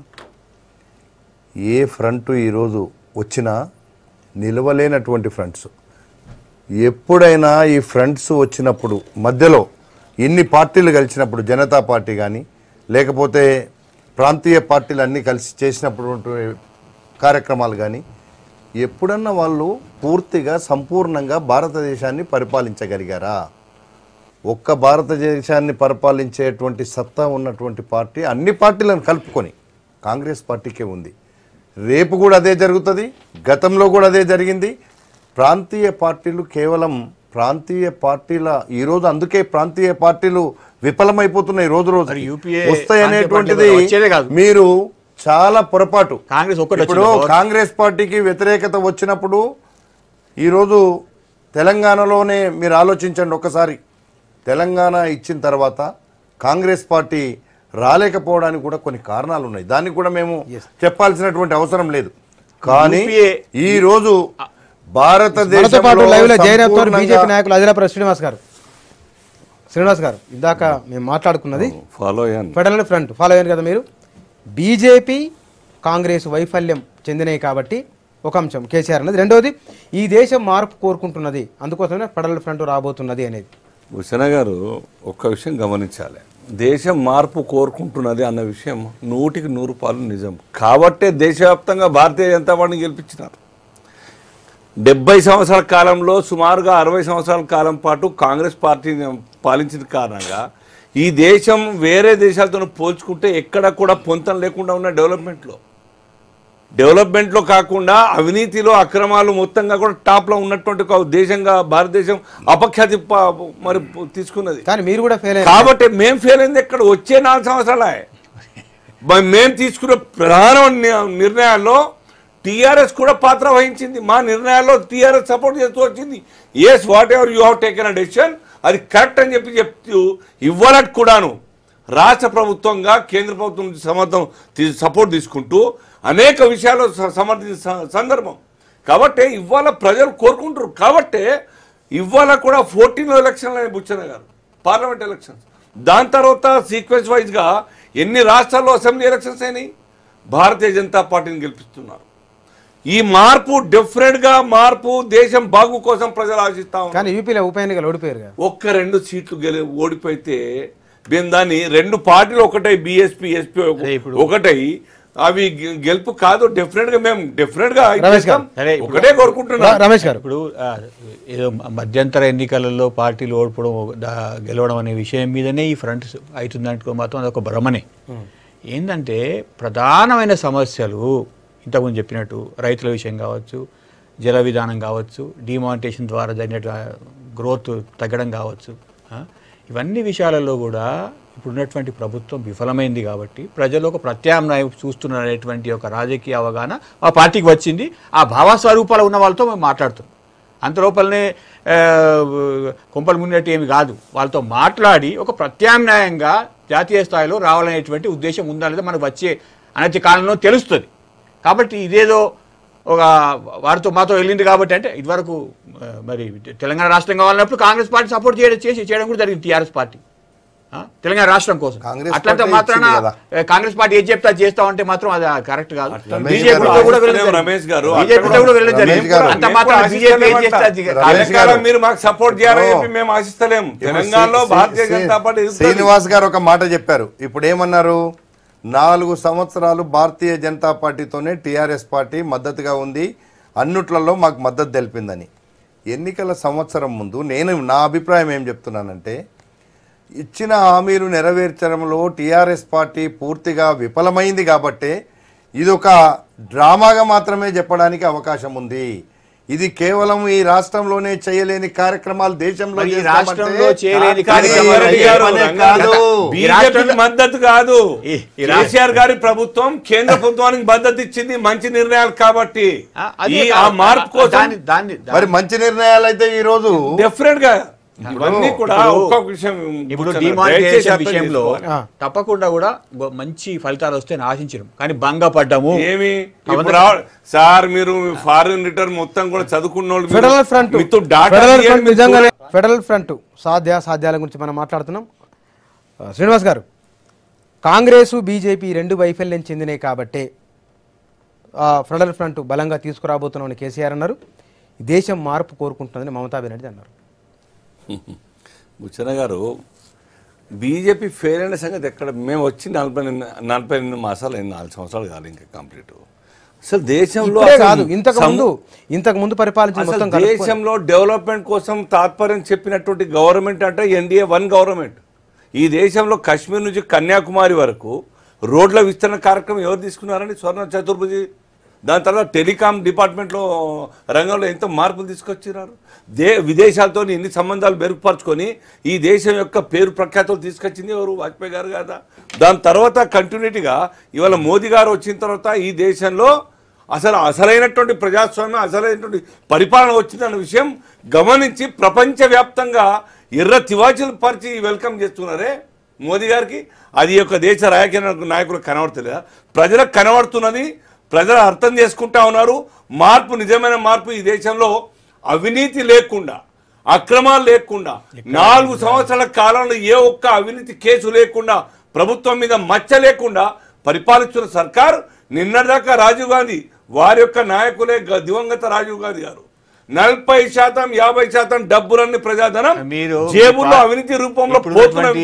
ఏ ఫ్రంట్ ఈరోజు వచ్చినా నిలవలేనటువంటి ఫ్రంట్స్ ఎప్పుడైనా ఈ ఫ్రంట్స్ వచ్చినప్పుడు మధ్యలో ఇన్ని పార్టీలు కలిసినప్పుడు జనతా పార్టీ కానీ లేకపోతే ప్రాంతీయ పార్టీలు అన్నీ కలిసి చేసినప్పుడు కార్యక్రమాలు కానీ ఎప్పుడన్నా వాళ్ళు పూర్తిగా సంపూర్ణంగా భారతదేశాన్ని పరిపాలించగలిగారా ఒక్క భారతదేశాన్ని పరిపాలించేటువంటి సత్తా ఉన్నటువంటి పార్టీ అన్ని పార్టీలను కలుపుకొని కాంగ్రెస్ పార్టీకే ఉంది రేపు కూడా అదే జరుగుతుంది గతంలో కూడా అదే జరిగింది ప్రాంతీయ పార్టీలు కేవలం ప్రాంతీయ పార్టీల ఈరోజు అందుకే ప్రాంతీయ పార్టీలు విఫలమైపోతున్నాయి రోజు రోజు మరి UPA వస్తాయి ప్రాంతీయ అనేటువంటిది పార్టీలు వచ్చేదే కాదు. మీరు చాలా పొరపాటు కాంగ్రెస్ ఒక్కటి ఇప్పుడు వచ్చింది. కాంగ్రెస్ పార్టీకి వ్యతిరేకత వచ్చినప్పుడు ఈరోజు తెలంగాణలోనే మీరు ఆలోచించండి ఒకసారి తెలంగాణ ఇచ్చిన తర్వాత కాంగ్రెస్ పార్టీ రాలేకపోవడానికి కూడా కొన్ని కారణాలు ఉన్నాయి దానికి కూడా మేము చెప్పాల్సినటువంటి అవసరం లేదు కానీ UPA ఈ రోజు మనతో పాటు లైవ్ లో జయరాబ్ గారు భారతదేశంలో బీజేపీ నాయకులు అదిలాపురం శ్రీనివాస్ గారు శ్రీనివాస్ గారు ఇందాక మేము మాట్లాడుకున్నది ఫాలో అయ్యాను ఫెడరల్ ఫ్రంట్ ఫాలో అయ్యారు కదా మీరు బీజేపీ కాంగ్రెస్ వైఫల్యం చెందినవి కాబట్టి ఒక అంశం కేసీఆర్ అనేది రెండోది ఈ దేశం మార్పు కోరుకుంటున్నది అందుకోసమే ఫెడరల్ ఫ్రంట్ రాబోతున్నది అనేది భూషణ గారు ఒక్క విషయం గమనించాలి దేశం మార్పు కోరుకుంటున్నది అన్న విషయం నూటికి నూరు పాలు నిజం కాబట్టే దేశవ్యాప్తంగా భారతీయ జనతా పార్టీని గెలిపించినారు డెబ్బై సంవత్సరాల కాలంలో సుమారుగా అరవై సంవత్సరాల కాలం పాటు కాంగ్రెస్ పార్టీని పాలించిన కారణంగా ఈ దేశం వేరే దేశాలతో పోల్చుకుంటే ఎక్కడ కూడా పొంతం లేకుండా ఉన్న డెవలప్మెంట్లో డెవలప్మెంట్లో కాకుండా అవినీతిలో అక్రమాలు మొత్తంగా కూడా టాప్లో ఉన్నటువంటి ఒక దేశంగా భారతదేశం అపఖ్యాతి ప- మరి తీసుకున్నది కానీ మీరు కూడా ఫెయిల్ అయ్యారు కాబట్టి మేం ఫెయిల్ అయింది ఎక్కడ వచ్చే నాలుగు సంవత్సరాలే మరి మేం తీసుకున్న ప్రధాన ని- నిర్ణయాల్లో టీఆర్ఎస్ కూడా పాత్ర వహించింది మా నిర్ణయాల్లో టీఆర్ఎస్ సపోర్ట్ చేస్తూ వచ్చింది yes whatever you have taken a decision అది కరెక్ట్ అని చెప్పి చెప్తూ ఇవ్వాలటి కూడాను రాష్ట్ర ప్రభుత్వంగా కేంద్ర ప్రభుత్వం నుంచి సమర్థం తీ- సపోర్ట్ తీసుకుంటూ అనేక విషయాల్లో స- సమర్థించిన స- సందర్భం కాబట్టి ఇవాళ ప్రజలు కోరుకుంటారు కాబట్టి ఇవాళ కూడా ఫోర్టీన్ ఎలక్షన్లు అయినాయి బుచ్చన్న గారు పార్లమెంట్ ఎలక్షన్స్ దాని తర్వాత సీక్వెన్స్ వైజ్గా ఎన్ని రాష్ట్రాల్లో అసెంబ్లీ ఎలక్షన్స్ అయినాయి భారతీయ జనతా పార్టీని గెలిపిస్తున్నారు ఈ మార్పు డెఫినెట్ గా మార్పు దేశం బాగు కోసం ప్రజలు ఆశిస్తా ఉన్నారు కానీ యూపీలో ఉప ఎన్నికలు ఓడిపోయారు కదా ఒక్క రెండు సీట్లు గెలి ఓడిపోతే మేము దాన్ని రెండు పార్టీలు ఒకటై బీఎస్పీ ఎస్పీ ఒకటై అవి గె- గెలుపు కాదు డెఫినెట్ గా మేము డెఫినెట్ గా రమేష్ గారు. సరే, ఇప్పుడు- ఒకటే కోరుకుంటున్నాం ర- రమేష్ గారు ఇప్పుడు ఆ, ఏదో మధ్యంతర ఎన్నికలలో పార్టీలు ఓడిపోవడం దా- గెలవడం అనే విషయం మీదనే ఈ ఫ్రంట్ అవుతుందంటే మాత్రం అదొక భ్రమనే ఏంటంటే ప్రధానమైన సమస్యలు ఇంతకుముందు చెప్పినట్టు రైతుల విషయం కావచ్చు జల విధానం కావచ్చు డిమానిటేషన్ ద్వారా జరిగిన గ్రోత్ తగ్గడం కావచ్చు ఆ, ఇవన్నీ విషయాలలో కూడా ఇప్పుడున్నటువంటి ప్రభుత్వం విఫలమైంది కాబట్టి ప్రజలు ఒక ప్రత్యామ్నాయం చూస్తున్నటువంటి ఒక రాజకీయ అవగాహన ఆ పార్టీకి వచ్చింది ఆ భావస్వరూపాలు ఉన్న వాళ్ళతో మేము మాట్లాడుతున్నాం అంత లోపలనే ఆ, కొంపలు మున్నట్టు ఏమి కాదు వాళ్ళతో మాట్లాడి ఒక ప్రత్యామ్నాయంగా జాతీయ స్థాయిలో రావాలనేటువంటి ఉద్దేశం ఉందా లేదా మనకు వచ్చే అనతి కాలంలో తెలుస్తుంది కాబట్టి ఇదేదో ఒక వారితో మాతో వెళ్ళింది కాబట్టి అంటే ఇదివరకు ఆ, మరి తెలంగాణ రాష్ట్రం కావాలన్నప్పుడు కాంగ్రెస్ పార్టీ సపోర్ట్ చేయడం చేసి చేయడం కూడా జరిగింది టీఆర్ఎస్ పార్టీ ఆ, తెలంగాణ రాష్ట్రం కోసం కాంగ్రెస్ అట్లంటే పార్టీ మాత్రాన ఇచ్చింది కదా. ఏ, కాంగ్రెస్ పార్టీ ఏం చెప్తా చేస్తామంటే మాత్రం అది కరెక్ట్ కాదు రమేష్ బీజేపీతో గారు, కూడా వెళ్ళడం ఆశిస్తలేము జరిగింది. రమేష్ గారు. బీజేపీతో కూడా వెళ్ళడం రమేష్ జరిగింది గారు. అంత మాత్రం బీజేపీ ఏం చేస్తే అది కాదు. రమేష్ తెలంగాణ గారు. మీరు మాకు సపోర్ట్ చేయాలని ఓ. చెప్పి మేము ఆశిస్తలేము తెలంగాణలో శ్రీ- భారతీయ శ్రీ- జనతా పార్టీ ఎదుగుతుంది. శ్రీనివాస్ గారు ఒక మాట చెప్పారు ఇప్పుడు ఏమన్నారు నాలుగు సంవత్సరాలు భారతీయ జనతా పార్టీతోనే టీఆర్ఎస్ పార్టీ మద్దతుగా ఉంది అన్నిట్లలో మాకు మద్దతు తెలిపిందని ఎన్నికల సంవత్సరం ముందు నేను నా అభిప్రాయం ఏం చెప్తున్నానంటే ఇచ్చిన హామీలు నెరవేర్చడంలో టీఆర్ఎస్ పార్టీ పూర్తిగా విఫలమైంది కాబట్టే ఇది ఒక డ్రామాగా మాత్రమే చెప్పడానికి అవకాశం ఉంది ఇది కేవలం ఈ రాష్ట్రంలోనే చేయలేని కార్యక్రమాలు దేశంలో మరి ఈ చేస్తామంటే రాష్ట్రంలో చేయలేని అది కార్యక్రమాలు అయ్యే గారు, పనే రంగా- కాదు. ఈ బీజేపీకి రాష్ట్రంలో- మద్దతు కాదు ఈ- ఈ రాష్ట్ర- కేసీఆర్ గారి ప్రభుత్వం కేంద్ర ప్రభుత్వానికి మద్దతు ఇచ్చింది మంచి నిర్ణయాలు కాబట్టి ఆ, అదే ఈ ఆ కాదు. మార్పు కోసం దాన్ని దాన్ని మరి మంచి నిర్ణయాలు అయితే ఈ రోజు డెఫినెట్ గా ఇవన్నీ కూడా ఇప్పుడు- ఒక్కొక్క విషయం ఇప్పుడు కూర్చొని దయచేసి డిమానిటైజేషన్ అర్థం విషయంలో చేసుకోవాలి. ఆ. తప్పకుండా కూడా గొ- మంచి ఫలితాలు వస్తాయని ఆశించడం కానీ భంగపడ్డాము ఏమి అవంతా- ఇప్పుడు రావ- సార్ మీరు ఫారిన్ రిటర్న్ మొత్తం కూడా చదువుకున్న వాళ్ళు మీరు ఫెడరల్ ఫ్రంట్ మీతో డాటా ఫెడరల్ తీయండి, ఫ్రంట్ మీరు నిజంగానే ఫెడరల్ ఫ్రంట్ సాధ్య సాధ్యాల గురించి మనం మాట్లాడుతున్నాం ఆ, శ్రీనివాస్ గారు కాంగ్రెసు బీజేపీ రెండు వైఫల్యం చెందినాయి కాబట్టే ఆ, ఫెడరల్ ఫ్రంట్ బలంగా తీసుకురాబోతున్నామని కేసీఆర్ అన్నారు దేశం మార్పు కోరుకుంటుందని మమతా బెనర్జీ అన్నారు బుచ్చన్న గారు బీజేపీ ఫెయిల్ అయిన సంగతి ఎక్కడ మేము వచ్చి నలభై ఎనిమిది- నలభై ఎనిమిది మాసాలు అయింది నాలుగు సంవత్సరాలు కాదు ఇంకా కంప్లీట్ అసలు దేశంలో ఇప్పుడే అసలు కాదు ఇంతకు సమ- ముందు ఇంతకు ముందు పరిపాలించిన అసలు మొత్తం కలుపుకొని- దేశంలో డెవలప్మెంట్ కోసం తాత్పర్యం చెప్పినటువంటి గవర్నమెంట్ అంటే ఎన్డీఏ వన్ గవర్నమెంట్ ఈ దేశంలో కాశ్మీర్ నుంచి కన్యాకుమారి వరకు రోడ్ల విస్తరణ కార్యక్రమం ఎవరు తీసుకున్నారని స్వర్ణ చతుర్భుజి దాని తర్వాత టెలికాం డిపార్ట్మెంట్లో రంగంలో ఎంతో మార్పులు తీసుకొచ్చినారు దే విదేశాలతో ఎన్ని సంబంధాలు మెరుగుపరుచుకొని ఈ దేశం యొక్క పేరు ప్రఖ్యాతులు తీసుకొచ్చింది ఎవరు వాజ్పేయి గారు కదా దాని తర్వాత కంటిన్యూటీగా ఇవాళ మోదీ గారు వచ్చిన తర్వాత ఈ దేశంలో అసలు అసలైనటువంటి ప్రజాస్వామ్యం అసలైనటువంటి పరిపాలన వచ్చిందన్న విషయం గమనించి ప్రపంచవ్యాప్తంగా ఎర్ర తివాచీలు పరిచి వెల్కమ్ చేస్తున్నారే మోదీ గారికి అది ఈ యొక్క దేశ రాజకీయ నాయకులకు కనబడతలేదా ప్రజలకు కనబడుతున్నది ప్రజలు అర్థం చేసుకుంటా ఉన్నారు మార్పు నిజమైన మార్పు ఈ దేశంలో అవినీతి లేకుండా అక్రమాలు లేకుండా నాలుగు సంవత్సరాల కాలంలో ఏ ఒక్క అవినీతి కేసు లేకుండా ప్రభుత్వం మీద మచ్చ లేకుండా పరిపాలిస్తున్న సర్కార్ నిన్నటిదాకా రాజీవ్ గాంధీ వారి యొక్క నాయకులే గ- దివంగత రాజీవ్ గాంధీ గారు నలభై శాతం యాభై శాతం డబ్బులన్నీ ప్రజాధనం మీరు జేబుల్లో అవినీతి రూపంలో ఇప్పుడు పోతున్న ఉన్నటువంటి- విషయం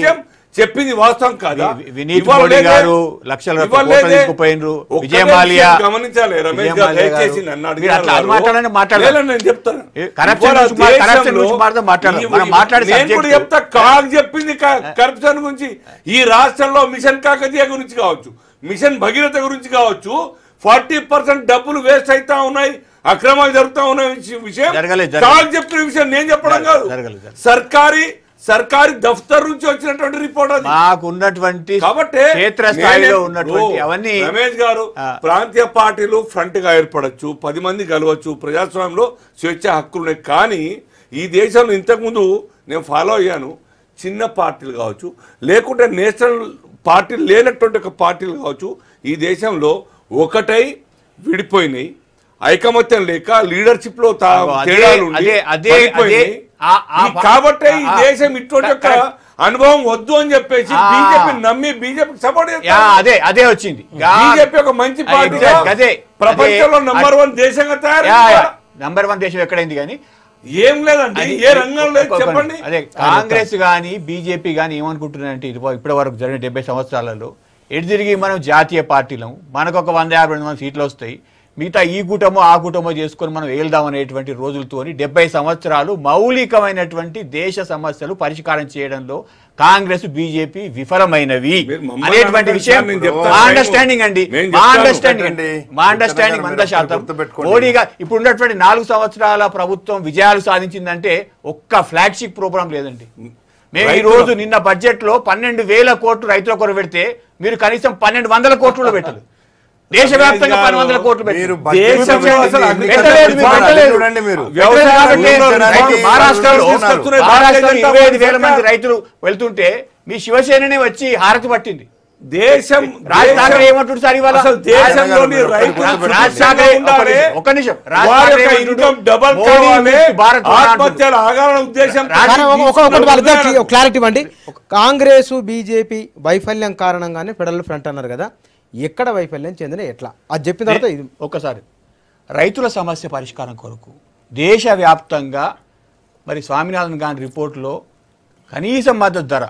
చెప్పింది వాస్తవం కాదా వి- వినీత్ ఇవాళ మోడీ లేదే- గారు లక్షల ఇవాళ కోట్ల లేదే తీసుకుపోయినరు. ఒక్కటే విజయ మాల్యా- విషయం గమనించాలి రమేష్ విజయ గారు మాల్యా గారు. దయచేసి నన్ను మీరు అడిగినారు అట్లా అది వారు. మాట్లాడండి, మాట్లాడండి. లేదు, నేను చెప్తాను ఏ, corruption ఇవాళ గురించి మా- corruption దేశంలో గురించి మాట్లాడదాం, మాట్లాడదాం. ఈ- మనం మాట్లాడే నేను కూడా subject- చెప్తా కాగ్ చెప్పింది కరప్షన్ గురించి ఈ రాష్ట్రంలో మిషన్ కాకతీయ గురించి కావచ్చు మిషన్ భగీరథ గురించి కావచ్చు ఫార్టీ పర్సెంట్ డబ్బులు వేస్ట్ అవుతా ఉన్నాయి అక్రమాలు జరుగుతా ఉన్న విషయం- విషయం జరగలేదు, జరగలేదు. కాగ్ చెప్పిన విషయం నేను చెప్పడం కాదు జరగలేదు, జరగలేదు. సర్కారీ సర్కారీ దఫ్తర్ నుంచి వచ్చినటువంటి రిపోర్ట్ అది మాకు ఉన్నటువంటి కాబట్టి క్షేత్ర స్థాయిలో నేనే- ఉన్నటువంటి ఓ, అవన్నీ రమేష్ గారు ఆ. ప్రాంతీయ పార్టీలు ఫ్రంట్ గా ఏర్పడచ్చు పది మంది కలవచ్చు ప్రజాస్వామ్యంలో స్వేచ్ఛ హక్కులు ఉన్నాయి కానీ ఈ దేశంలో ఇంతకుముందు నేను ఫాలో అయ్యాను చిన్న పార్టీలు కావచ్చు లేకుంటే నేషనల్ పార్టీలు లేనటువంటి ఒక పార్టీలు కావచ్చు ఈ దేశంలో ఒకటై విడిపోయినాయి ఐకమత్యం లేక లీడర్షిప్ లో తా- అగో, అదే- తేడాలు ఉండి అదే- అదే- పడిపోయినాయి. అదే- ఆ- ఆ ఈ పా- కాబట్టే ఈ ఆ- దేశం ఇటువంటి ఒక కరెక్ట్. అనుభవం వద్దు అని చెప్పేసి ఆ. బీజేపీ నమ్మి బీజేపీ సపోర్ట్ యా, అదే అదే వచ్చింది గా- బీజేపీ ఒక మంచి ఆ, పార్టీ exact, అదే ప్రపంచంలో అదే- నంబర్ వన్ దేశంగా తయారు నంబర్ వన్ దేశం ఎక్కడైంది కానీ ఏం లేదండి అది- ఏ రంగం లేదు ఒక్కొక్క- చెప్పండి అదే కాంగ్రెస్ కానీ బీజేపీ కానీ ఏమనుకుంటున్నారంటే ఇది ఇప్పటి వరకు జరిగిన డెబ్బై సంవత్సరాలలో ఎటు తిరిగి మనం జాతీయ పార్టీలం మనకు ఒక వంద యాభై రెండు మంది సీట్లు వస్తాయి మిగతా ఈ కూటమో ఆ కూటమో చేసుకొని మనం వెళ్దాం అనేటువంటి రోజులతోని డెబ్బై సంవత్సరాలు మౌలికమైనటువంటి దేశ సమస్యలు పరిష్కారం చేయడంలో కాంగ్రెస్ బీజేపీ విఫలమైనవి మీరు మమ్మల్ని అనేటువంటి అనకండి విషయం సార్, నేను చెప్తాను. మా అండర్స్టాండింగ్ అండి నేను మా చెప్తాను. అండర్స్టాండింగ్ పెట్టండి. మా అండర్స్టాండింగ్ వంద మీరు శాతం గుర్తుపెట్టుకోండి. మోడీ గారు ఇప్పుడు ఉన్నటువంటి నాలుగు సంవత్సరాల ప్రభుత్వం విజయాలు సాధించిందంటే ఒక్క ఫ్లాగ్షిప్ ప్రోగ్రామ్ లేదండి మేము ఈ రైతుల- రోజు నిన్న బడ్జెట్ లో పన్నెండు వేల కోట్లు రైతుల కొరకు పెడితే మీరు కనీసం పన్నెండు వందల కోట్లు కూడా పెట్టలేదు దేశవ్యాప్తంగా గారు, పన్నెండు వందల కోట్లు మీరు పెట్టలేదు బడ్జెట్ దేశంలో పెట్టండి, అసలు అన్ని పెట్టలేదు, మీరు పెట్టండి, పెట్టలేదు. చూడండి మీరు వ్యవసాయ కాబట్టి రంగంలో రైతు- రైతు- మహారాష్ట్రలో తీసుకొస్తున్నారు. మహారాష్ట్రలో భారతీయ ఇరవై ఐదు వేల జనతా మంది పార్టీ రైతులు వెళ్తుంటే మీ శివసేననే వచ్చి హారతి పట్టింది దేశం రాజ్ దేశం- ఠాకరే ఏమంటున్నారు సార్ ఇవాళ అసలు దేశంలోని రాజ్ రైతులు రాజ్ రాజ్ సుభిక్షంగా ఠాకరే ఉండాలి. ఒక్క నిమిషం రాజ్ వారి ఠాకరే యొక్క ఏమంటున్నాడు? ఇన్కమ్ డబల్ మోడీ కావాలి విత్ భారత్ ఆత్మహత్యలు ఆగాలన్న ఉద్దేశం కానీ ఒక- ఒక- ఒకటి వాళ్ళిద్దరికి క్లారిటీ ఇవ్వండి కాంగ్రెస్ బీజేపీ వైఫల్యం కారణంగానే ఫెడరల్ ఫ్రంట్ అన్నారు కదా ఎక్కడ వైఫల్యం చెందిన ఎట్లా అది చెప్పిన తర్వాత ఇది ఒక్కసారి రైతుల సమస్య పరిష్కారం కొరకు దేశవ్యాప్తంగా మరి స్వామినాథన్ గారి రిపోర్టులో కనీస మద్దతు ధర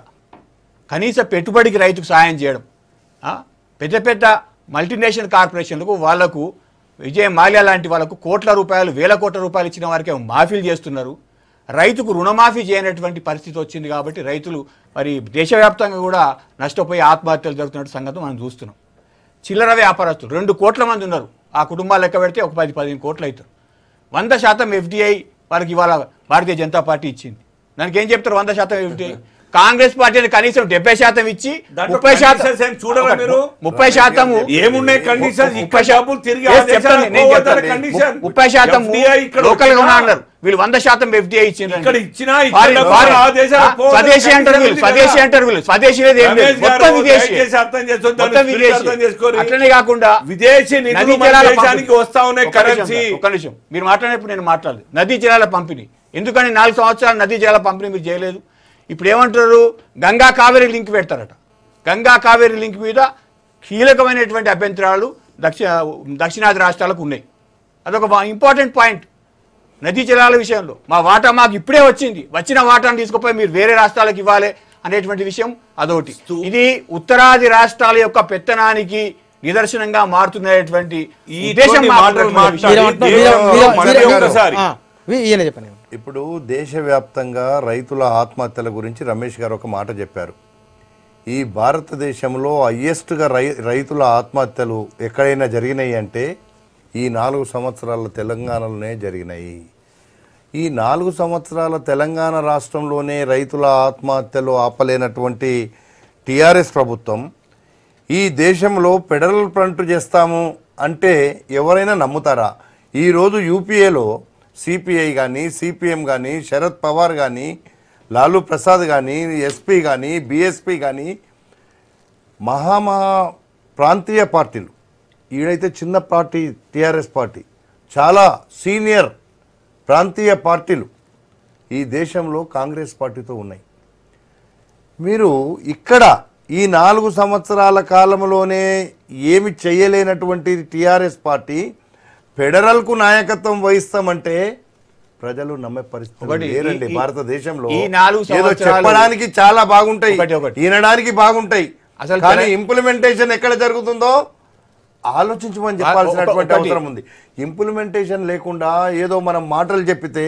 కనీస పెట్టుబడికి రైతుకు సాయం చేయడం ఆ, పెద్ద పెద్ద మల్టీనేషనల్ కార్పొరేషన్లకు వాళ్లకు విజయ మాల్యా లాంటి వాళ్ళకు కోట్ల రూపాయలు వేల కోట్ల రూపాయలు ఇచ్చిన వారికి మాఫీలు చేస్తున్నారు రైతుకు రుణమాఫీ చేయనటువంటి పరిస్థితి వచ్చింది కాబట్టి రైతులు మరి దేశవ్యాప్తంగా కూడా నష్టపోయి ఆత్మహత్యలు జరుగుతున్న సంగతి మనం చూస్తున్నాం చిల్లర వ్యాపారస్తులు రెండు కోట్ల మంది ఉన్నారు ఆ కుటుంబాలు లెక్క పెడితే ఒక పది పదిహేను కోట్లు అవుతారు వంద శాతం ఎఫ్డిఐ వారికి ఇవాళ భారతీయ జనతా పార్టీ ఇచ్చింది దానికి ఏం చెప్తారు వంద శాతం ఎఫ్డిఐ కాంగ్రెస్ పార్టీని కనీసం డెబ్బై శాతం ఇచ్చి దాంట్లో ముప్పై శాతం conditions ఏం చూడరా ఒక- మీరు? ముప్పై శాతము ఏమున్నాయి కండిషన్స్ ముప్పై ఇక్కడ డబ్బులు తిరిగి ఆ Yes, దేశాలకు చెప్తాను, నేను పోవద్దనే చెప్తాను. కండిషన్. ముప్పై శాతం FDI ఇక్కడ లోకల్ గా వచ్చినా- అన్నారు వీళ్ళు వంద శాతం ఎఫ్డిఐ ఇచ్చిండ్రు ఇక్కడ ఇచ్చినా ఇక్కడ ఫారిన్- డబ్బులు ఫారిన్- ఆ దేశాలకు ఆ, పోవద్దనే స్వదేశీ అంటారు వీళ్ళు కండిషన్ స్వదేశీ ఉంది అంటారు వీళ్ళు స్వదేశీ లేదు ఏం లేదు రమేష్ గారు, మొత్తం విదేశీ దయచేసి అర్థం చేసుకోండి, దాన్ని మొత్తం spirit విదేశీ అర్థం చేసుకోండి. అట్లనే కాకుండా విదేశీ నదీ నిధులు మన జలాల దేశానికి పంపిణీ. వస్తా ఉన్నాయి ఒక్క నిమిషం కరెన్సీ సార్, ఒక్క నిమిషం మీరు మాట్లాడినప్పుడు నేను మాట్లాడలేదు నదీ జలాల పంపిణీ ఎందుకని నాలుగు సంవత్సరాలు నదీ జలాల పంపిణీ మీరు చేయలేదు ఇప్పుడు ఏమంటారు గంగా కావేరి లింక్ పెడతారట గంగా కావేరి లింక్ మీద కీలకమైనటువంటి అభ్యంతరాలు దక్షిణ దక్షిణాది రాష్ట్రాలకు ఉన్నాయి అదొక ఇంపార్టెంట్ పాయింట్ నదీ జలాల విషయంలో మా వాటా మాకు ఇప్పుడే వచ్చింది వచ్చిన వాటాను తీసుకుపోయి మీరు వేరే రాష్ట్రాలకు ఇవ్వాలి అనేటువంటి విషయం అదొకటి ఇది ఉత్తరాది రాష్ట్రాల యొక్క పెత్తనానికి నిదర్శనంగా మారుతున్నటువంటి ఈ ఉద్దేశం కొన్ని మాకు మాటలు ఉన్నటువంటి విషయం. మీరు మాట్లాడి ఏమంటున్నారు? మీరు- దేశంలో మీరు- మనమే మీరు- ఒకసారి ఆ, వీ- ఈయన చెప్పండి ఇప్పుడు దేశవ్యాప్తంగా రైతుల ఆత్మహత్యల గురించి రమేష్ గారు ఒక మాట చెప్పారు ఈ భారతదేశంలో హయ్యెస్ట్గా రై రైతుల ఆత్మహత్యలు ఎక్కడైనా జరిగినాయి అంటే ఈ నాలుగు సంవత్సరాల తెలంగాణలోనే జరిగినాయి ఈ నాలుగు సంవత్సరాల తెలంగాణ రాష్ట్రంలోనే రైతుల ఆత్మహత్యలు ఆపలేనటువంటి టీఆర్ఎస్ ప్రభుత్వం ఈ దేశంలో ఫెడరల్ ఫ్రంట్ చేస్తాము అంటే ఎవరైనా నమ్ముతారా ఈరోజు యూపీఏలో సిపిఐ కానీ సిపిఎం కానీ శరద్ పవార్ కానీ లాలూ ప్రసాద్ కానీ ఎస్పీ కానీ బీఎస్పీ కానీ మహామహా ప్రాంతీయ పార్టీలు ఈడైతే చిన్న పార్టీ టీఆర్ఎస్ పార్టీ చాలా సీనియర్ ప్రాంతీయ పార్టీలు ఈ దేశంలో కాంగ్రెస్ పార్టీతో ఉన్నాయి మీరు ఇక్కడ ఈ నాలుగు సంవత్సరాల కాలంలోనే ఏమి చేయలేనటువంటి టీఆర్ఎస్ పార్టీ ఫెడరల్కు నాయకత్వం వహిస్తామంటే ప్రజలు నమ్మే పరిస్థితి ఒకటి, లేరండి ఈ- ఈ- భారతదేశంలో ఈ నాలుగు ఏదో సంవత్సరాలు- చెప్పడానికి చాలా బాగుంటాయి ఒకటి, ఒకటి. వినడానికి బాగుంటాయి అసలు కానీ తెల- ఇంప్లిమెంటేషన్ ఎక్కడ జరుగుతుందో ఆలోచించమని చెప్పాల్సినటువంటి ఒకటి. అవసరం ఉంది ఇంప్లిమెంటేషన్ లేకుండా ఏదో మనం మాటలు చెప్పితే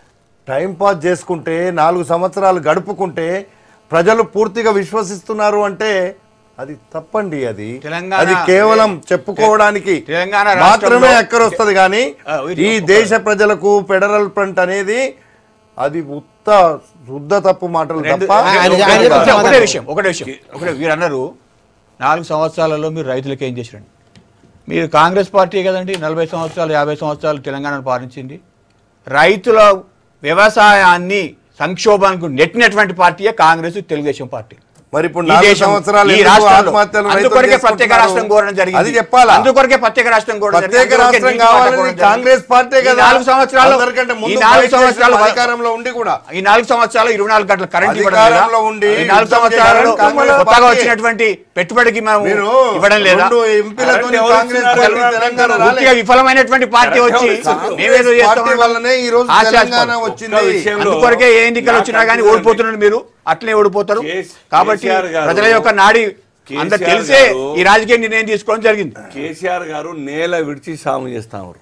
టైం పాస్ చేసుకుంటే నాలుగు సంవత్సరాలు గడుపుకుంటే ప్రజలు పూర్తిగా విశ్వసిస్తున్నారు అంటే అది తప్పండి అది తెలంగాణ- అది కేవలం చెప్పుకోవడానికి తెలంగాణ మాత్రమే రాష్ట్రంలో- ఎక్కడ వస్తుంది కానీ ఆ, ఇది ఈ ఒక- దేశ ప్రజలకు ఫెడరల్ ఫ్రంట్ అనేది అది ఉత్త శుద్ధ తప్పు మాటలు రెండు- తప్ప ఆయన- ఆయన ఒకటే- చెప్పిన ఒకటే సమాధానం. విషయం ఒకటే విషయం ఒకటే మీరు అన్నారు నాలుగు సంవత్సరాలలో మీరు రైతులకు ఏం చేసిరండి మీరు కాంగ్రెస్ పార్టీ కదండి నలభై సంవత్సరాలు యాభై సంవత్సరాలు తెలంగాణను పాలించింది రైతుల వ్యవసాయాన్ని సంక్షోభానికి నెట్టినటువంటి పార్టీయే కాంగ్రెస్ తెలుగుదేశం పార్టీ మరి ఇప్పుడు ఈ నాలుగు దేశం, సంవత్సరాలు ఈ ఎందుకు రాష్ట్రాల్లో ఆత్మహత్యలు రైతులు అందుకొరకే ప్రత్యేక చేసుకుంటున్నారు? రాష్ట్రం కోరడం జరిగింది అది చెప్పాలా అందుకొరకే ప్రత్యేక రాష్ట్రం కోరడం జరిగింది. ప్రత్యేక అందుకొరకే రాష్ట్రం నీటి వాటా కావాలని కోరడం జరిగింది. కాంగ్రెస్ పార్టీ ఈ కదా నాలుగు సంవత్సరాలు అందరికంటే ఈ ముందు నాలుగు ఫైట్ చేసిన సంవత్సరాలు అధికారంలో ఉండి కూడా ఈ నాలుగు సంవత్సరాలు ఇరవై నాలుగు గంటల కరెంట్ ఇవ్వడం లేదా? అధికారంలో ఉండి ఈ నాలుగు యుద్ధం సంవత్సరాలు చేయడానికి కాంగ్రెస్ కొత్తగా పార్టీ- వచ్చినటువంటి పెట్టుబడికి మేము మీరు ఇవ్వడం లేదా రెండు ఎంపీలతో కరెంట్ ఎవరు కాంగ్రెస్ ఇచ్చినారు? పార్టీ ఎవరు తెలంగాణ ఇచ్చినారు? పూర్తిగా రాలేదు. విఫలమైనటువంటి పార్టీ వచ్చి కాంగ్రెస్ మేమేదో చేస్తాం పార్టీ వల్లనే ఈ రోజు ఆశాస్పదం. తెలంగాణ ఒక్క వచ్చింది విషయంలో అందుకొరకే ఏ ఎన్నికలు వచ్చినా కానీ నాకు ఓడిపోతున్నారు మీరు అట్లే ఓడిపోతారు కేస్- కాబట్టి కేసీఆర్ గారు- ప్రజల యొక్క నాడి అందరు కేసీఆర్ తెలిసే గారు- ఈ రాజకీయ నిర్ణయం తీసుకోవడం జరిగింది కేసీఆర్ గారు నేల విడిచి సాము చేస్తామన్నారు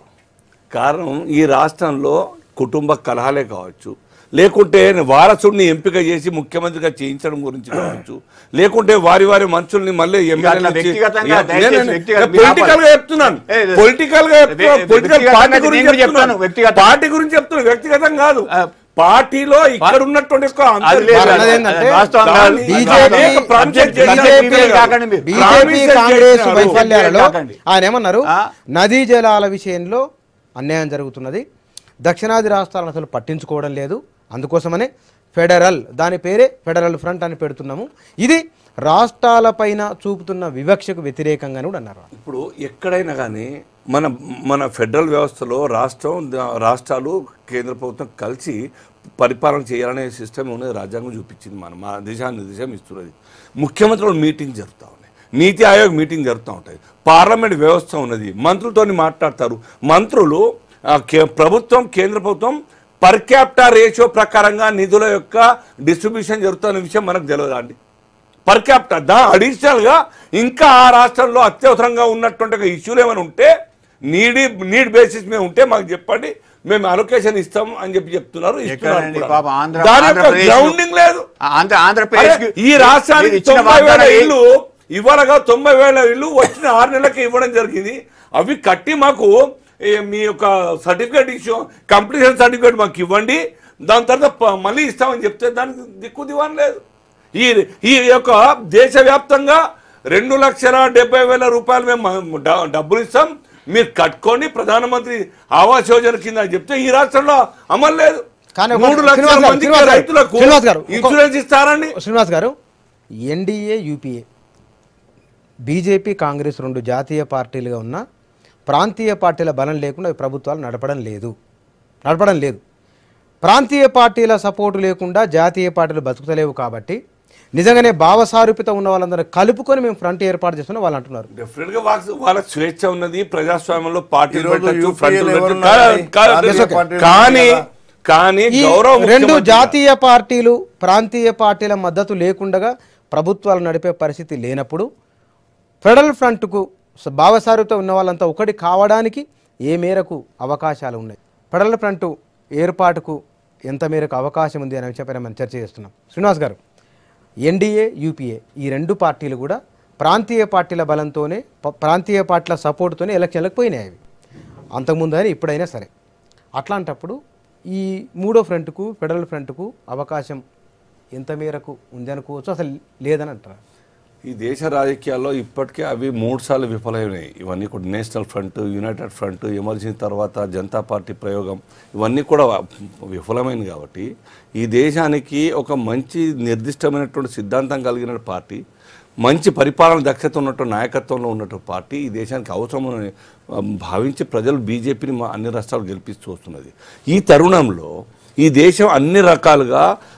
కారణం ఈ రాష్ట్రంలో కుటుంబ కలహాలే కావచ్చు లేకుంటే వారసుడిని ఎంపిక చేసి ముఖ్యమంత్రిగా చేయించడం గురించి కావచ్చు లేకుంటే వారి వారి మనుషుల్ని మళ్ళీ అట్లా వ్యక్తిగతంగా దయచేసి వ్యక్తిగత- మీరు పొలిటికల్ గా ఆపాలి. చెప్తున్నాను ఏ, ఏ, పొలిటికల్ గా చెప్తున్నాను వ్య- పొలిటికల్ వ్యక్తిగతంగా పార్టీ నేను గురించి కూడా చెప్తాను, చెప్తున్నాను వ్యక్తిగతంగా. పార్టీ గురించి చెప్తున్నాను వ్యక్తిగతం కాదు ఆ, పార్టీలో ఇక్కడ ఉన్నటువంటి ఒక అది అంతర్- లేదు. అన్నది ఏంటంటే వాస్తవం కాదు. దాన్ని- బీజేపీ అనేక ప్రాంతాలు బీజేపీ చేశారు. కాకండి మీరు. బీజేపీ ప్రామిస్ కాంగ్రెస్ చేసినారు. వైఫల్యాలలో కాకండి. ఆయన ఏమన్నారు ఆ? నదీ జలాల విషయంలో అన్యాయం జరుగుతున్నది దక్షిణాది రాష్ట్రాలను అసలు పట్టించుకోవడం లేదు అందుకోసమనే ఫెడరల్ దాని పేరే ఫెడరల్ ఫ్రంట్ అని పెడుతున్నాము ఇది రాష్ట్రాలపైన చూపుతున్న వివక్షకు వ్యతిరేకంగానే కూడా అన్నారు ఇప్పుడు ఎక్కడైనా కానీ మన మన ఫెడరల్ వ్యవస్థలో రాష్ట్రం ద- రాష్ట్రాలు కేంద్ర ప్రభుత్వం కలిసి పరిపాలన చేయాలనే సిస్టమ్ ఉన్నది రాజ్యాంగం చూపించింది మనం మా దిశానిర్దేశం ఇస్తున్నది ముఖ్యమంత్రులు మీటింగ్ జరుగుతూ ఉన్నాయి నీతి ఆయోగ్ మీటింగ్ జరుగుతూ ఉంటాయి పార్లమెంట్ వ్యవస్థ ఉన్నది మంత్రులతో మాట్లాడతారు మంత్రులు ఆ, కే- ప్రభుత్వం కేంద్ర ప్రభుత్వం పర్ క్యాపిటా రేషియో ప్రకారంగా నిధుల యొక్క డిస్ట్రిబ్యూషన్ జరుగుతున్న విషయం మనకు తెలియదా అండి పర్ క్యాపిటల్ దా అడిషనల్ గా ఇంకా ఆ రాష్ట్రంలో అత్యవసరంగా ఉన్నటువంటి ఒక ఇష్యూలు ఏమైనా ఉంటే నీడి నీడ్ బేసిస్ మీద ఉంటే మాకు చెప్పండి మేము అలొకేషన్ ఇస్తాం అని చెప్పి చెప్తున్నారు ఇస్తున్నారు ఎక్కడండి కూడా. పాపం ఆంధ్ర దాని యొక్క ఆంధ్రప్రదేశ్ గ్రౌండింగ్ లేదు ఆంధ్ర అరే, ఆంధ్రప్రదేశ్ ఈ రాష్ట్రానికి ఇచ్చిన తొంభై వేల వాగ్దానాలు ఏ- ఇల్లు ఇవ్వనగా తొంభై వేల ఇల్లు వచ్చిన ఆరు నెలలకి ఇవ్వడం జరిగింది అవి కట్టి మాకు ఏ, మీ యొక్క సర్టిఫికేట్ ఇష్యూ కంప్లీషన్ సర్టిఫికేట్ మాకు ఇవ్వండి దాని తర్వాత ప- మళ్ళీ ఇస్తామని చెప్తే దానికి దిక్కు దివాన్ లేదు ఈ ఈ యొక్క దేశవ్యాప్తంగా రెండు లక్షల డెబ్బై వేల రూపాయలు మేము మ- డ- డబ్బులు ఇస్తాం మీరు కట్టుకోండి ప్రధానమంత్రి ఆవాస్ యోజన కింద అని చెప్తే ఈ రాష్ట్రంలో అమలు లేదు కానీ ఒక- మూడు లక్షల శ్రీనివాస్ గారు, మందికి శ్రీనివాస్ గారు, రైతులకు శ్రీనివాస్ గారు, ఒక- ఇన్సూరెన్స్ ఇస్తారండి శ్రీనివాస్ గారు ఎన్డీఏ యూపీఏ బీజేపీ కాంగ్రెస్ రెండు జాతీయ పార్టీలుగా ఉన్న ప్రాంతీయ పార్టీల బలం లేకుండా ఈ ప్రభుత్వాలు నడపడం లేదు నడపడం లేదు ప్రాంతీయ పార్టీల సపోర్టు లేకుండా జాతీయ పార్టీలు బతుకుతలేవు కాబట్టి నిజంగానే భావసారూపిత ఉన్న వాళ్ళందరూ కలుపుకొని మేము ఫ్రంట్ ఏర్పాటు చేస్తున్నాం వాళ్ళు అంటున్నారు డెఫినెట్ గా వాళ్ళ వాళ్ళకి స్వేచ్ఛ ఉన్నది ప్రజాస్వామ్యంలో పార్టీలు ఈరోజు పెట్టచ్చు UPA ఫ్రంట్లు లో పెట్టచ్చు. ఎవరున్నారండి? కాదు, కాదు, రాజకీయ లేదు. పార్టీలు కానీ ఉన్నాయి కదా. కానీ ఈ గౌరవ రెండు ముఖ్యమంత్రిగా- జాతీయ పార్టీలు ప్రాంతీయ పార్టీల మద్దతు లేకుండా ప్రభుత్వాలు నడిపే పరిస్థితి లేనప్పుడు ఫెడరల్ ఫ్రంట్కు స- భావసారూత ఉన్న వాళ్ళంతా ఒకటి కావడానికి ఏ మేరకు అవకాశాలు ఉన్నాయి ఫెడరల్ ఫ్రంట్ ఏర్పాటుకు ఎంత మేరకు అవకాశం ఉంది అనే విషయంపైన మనం చర్చ చేస్తున్నాం శ్రీనివాస్ గారు ఎన్డీఏ యూపీఏ ఈ రెండు పార్టీలు కూడా ప్రాంతీయ పార్టీల బలంతోనే ప- ప్రాంతీయ పార్టీల సపోర్ట్తోనే ఎలక్షన్లకు పోయినాయి అవి అంతకుముందు అయినా ఇప్పుడైనా సరే అట్లాంటప్పుడు ఈ మూడో ఫ్రంట్కు ఫెడరల్ ఫ్రంట్కు అవకాశం ఎంత మేరకు ఉంది అనుకోవచ్చు అసలు లేదని అంటారు ఈ దేశ రాజకీయాల్లో ఇప్పటికే అవి మూడు సార్లు విఫలమైనాయి ఇవన్నీ కూడా national front united front emergency తర్వాత జనతా పార్టీ ప్రయోగం ఇవన్నీ కూడా విఫలమైనవి కాబట్టి ఈ దేశానికి ఒక మంచి నిర్దిష్టమైనటువంటి సిద్ధాంతం కలిగిన పార్టీ మంచి పరిపాలన దక్షత ఉన్నటువంటి నాయకత్వంలో ఉన్నటువంటి పార్టీ ఈ దేశానికి అవసరమని ఆ, భావించి ప్రజలు బీజేపీని మా అన్ని రాష్ట్రాలు గెలిపిస్తూ వస్తున్నది ఈ తరుణంలో ఈ దేశం అన్ని రకాలుగా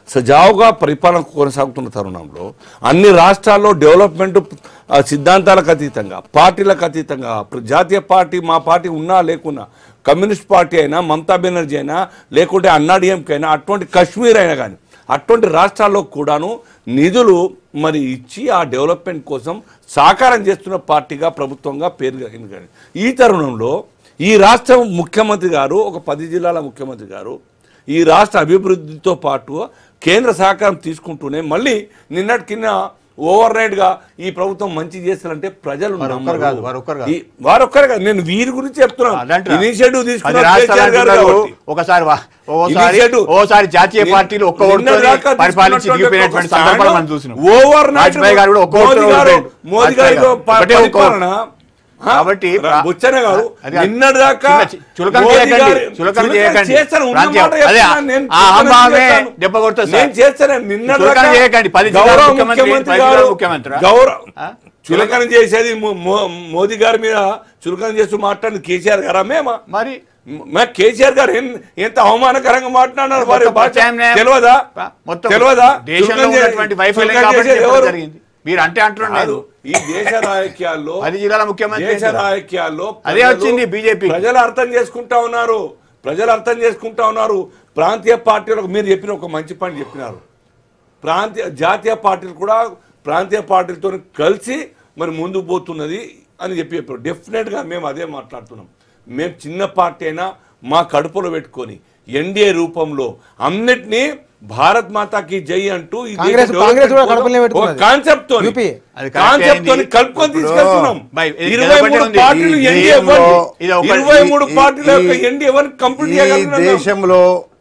సజావుగా పరిపాలన కొనసాగుతున్న తరుణంలో అన్ని రాష్ట్రాల్లో డెవలప్మెంట్ ఆ, సిద్ధాంతాలకు అతీతంగా పార్టీలకు అతీతంగా ప్ర- జాతీయ పార్టీ మా పార్టీ ఉన్నా లేకున్నా కమ్యూనిస్ట్ పార్టీ అయినా మమతా బెనర్జీ అయినా లేకుంటే అన్నాడీఎంకే అయినా అటువంటి కశ్మీర్ అయినా కానీ అటువంటి రాష్ట్రాల్లో కూడాను నిధులు మరి ఇచ్చి ఆ డెవలప్మెంట్ కోసం సాకారం చేస్తున్న పార్టీగా ప్రభుత్వంగా పేరు కలిగింది కానీ ఈ తరుణంలో ఈ రాష్ట్ర ముఖ్యమంత్రి గారు ఒక పది జిల్లాల ముఖ్యమంత్రి గారు ఈ రాష్ట్ర అభివృద్ధితో పాటు కేంద్ర సహకారం తీసుకుంటూనే మళ్ళీ నిన్నటి కింద ఓవర్ నైట్ గా ఈ ప్రభుత్వం మంచి చేస్తారంటే ప్రజలు వారొక్కరు నమ్మరు. కాదు, వారొక్కరు కాదు. ఈ- వారొక్కరు కాదు నేను వీరి గురించి చెప్తున్నాను అదంటున్నా. ఇనిషియేటివ్ పది తీసుకున్న రాష్ట్రాలు కేసీఆర్ గారు అంటున్నారు, కాబట్టి. ఒకసారి వా- ఓసారి Initiative. ఓసారి జాతీయ నిన్న- పార్టీలు ఒక్క నిన్న ఓటుతోనే దాకా పరిపాలించి తీసుకున్నటువంటి దిగిపోయినటువంటి ఒక సందర్భాలు stand మనం చూసినాం ఓవర్ నైట్ వాజ్పేయి గారు కూడా ఒక్క మోదీ ఓటుతో గారు ఓడిపోయాడు. మోదీ వాజ్పేయి గారు గారు. ఒకటే ఒక్క ఓటు. పరిపాలన ఆ? కాబట్టి రా- బుచ్చన్న గారు అది కాదు. నిన్నటి దాకా చిన్న చి- చులకన మోదీ చేయకండి, గారు- చులకన చులకన చేయకండి. చేస్తాను, ఉన్న ప్రాంతీయ- మాట అదే, చెప్తున్నాను, నేను ఆ చులకన అహంభావమే చేస్తాను. దెబ్బ కొడుతుంది నేను సార్. చేస్తాను నిన్నటి చులకన దాకా చేయకండి. పది జిల్లాల గౌరవ ముఖ్యమంత్రి, ముఖ్యమంత్రి పది జిల్లాల గారు ముఖ్యమంత్రా? గౌరవ ఆ? చులకన చేసేది మో- మో- మోదీ గారి మీద చులకన చేస్తూ మాట్లాడింది కేసీఆర్ గారా మేమా మరి మా కేసీఆర్ గారు ఎన్- ఎంత అవమానకరంగా మాట్లాడినారు వారి మొత్తం భాష ప్రత్యామ్నాయం- తెలియదా మొత్తం తెలియదా దేశంలో చులకన చే- ఉన్నటువంటి వైఫల్యం చులకన కాబట్టి చేసేది చెప్పడం ఎవరు? జరిగింది మీరు అంటే అంటున్నారు కాదు. ఈ దేశ రాజకీయాల్లో పది జిల్లాల ముఖ్యమంత్రి దేశ రాజకీయాల్లో అదే ప్రజలు- వచ్చింది BJP. ప్రజలు అర్థం చేసుకుంటా ఉన్నారు ప్రజలు అర్థం చేసుకుంటా ఉన్నారు ప్రాంతీయ పార్టీలకు మీరు చెప్పిన ఒక మంచి పని చెప్పినారు ప్రాంతీయ జాతీయ పార్టీలు కూడా ప్రాంతీయ పార్టీలతో కలిసి మరి ముందుకు పోతున్నది అని చెప్పి చెప్పారు డెఫినెట్గా మేము అదే మాట్లాడుతున్నాం మేము చిన్న పార్టీ అయినా మా కడుపులో పెట్టుకొని ఎన్డీఏ రూపంలో అన్నిటినీ భారత్ మాతాకి జై అంటూ ఈ దేశ కాంగ్రెస్- కాంగ్రెస్ కూడా డెవలప్మెంట్ కడుపులోనే ఒక పెట్టుకున్నది. కాన్సెప్ట్ తో యూపీఏ. అది కరెక్టే కాన్సెప్ట్ తోని అయింది. కలుపుకొని ఇప్పుడు తీసుకెళ్తున్నాం బై, ఇది ఇరవై నిలబడి మూడు ఉంది. పార్టీలు ఈ ఎన్డీఏ వన్ దేశంలో ఇది ఒక- ఇరవై మూడు ఈ- పార్టీల యొక్క ఈ- ఎన్డీఏ వన్ కంప్లీట్ ఈ చేయగలిగినాం దేశంలో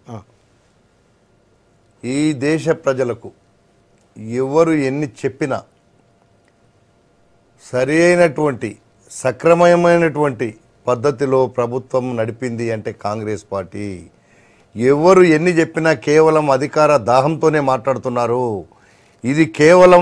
ఈ దేశ ప్రజలకు ఎవరు ఎన్ని చెప్పినా సరి అయినటువంటి సక్రమమైనటువంటి పద్ధతిలో ప్రభుత్వం నడిపింది అంటే కాంగ్రెస్ పార్టీ ఎవరు ఎన్ని చెప్పినా కేవలం అధికార దాహంతోనే మాట్లాడుతున్నారు ఇది కేవలం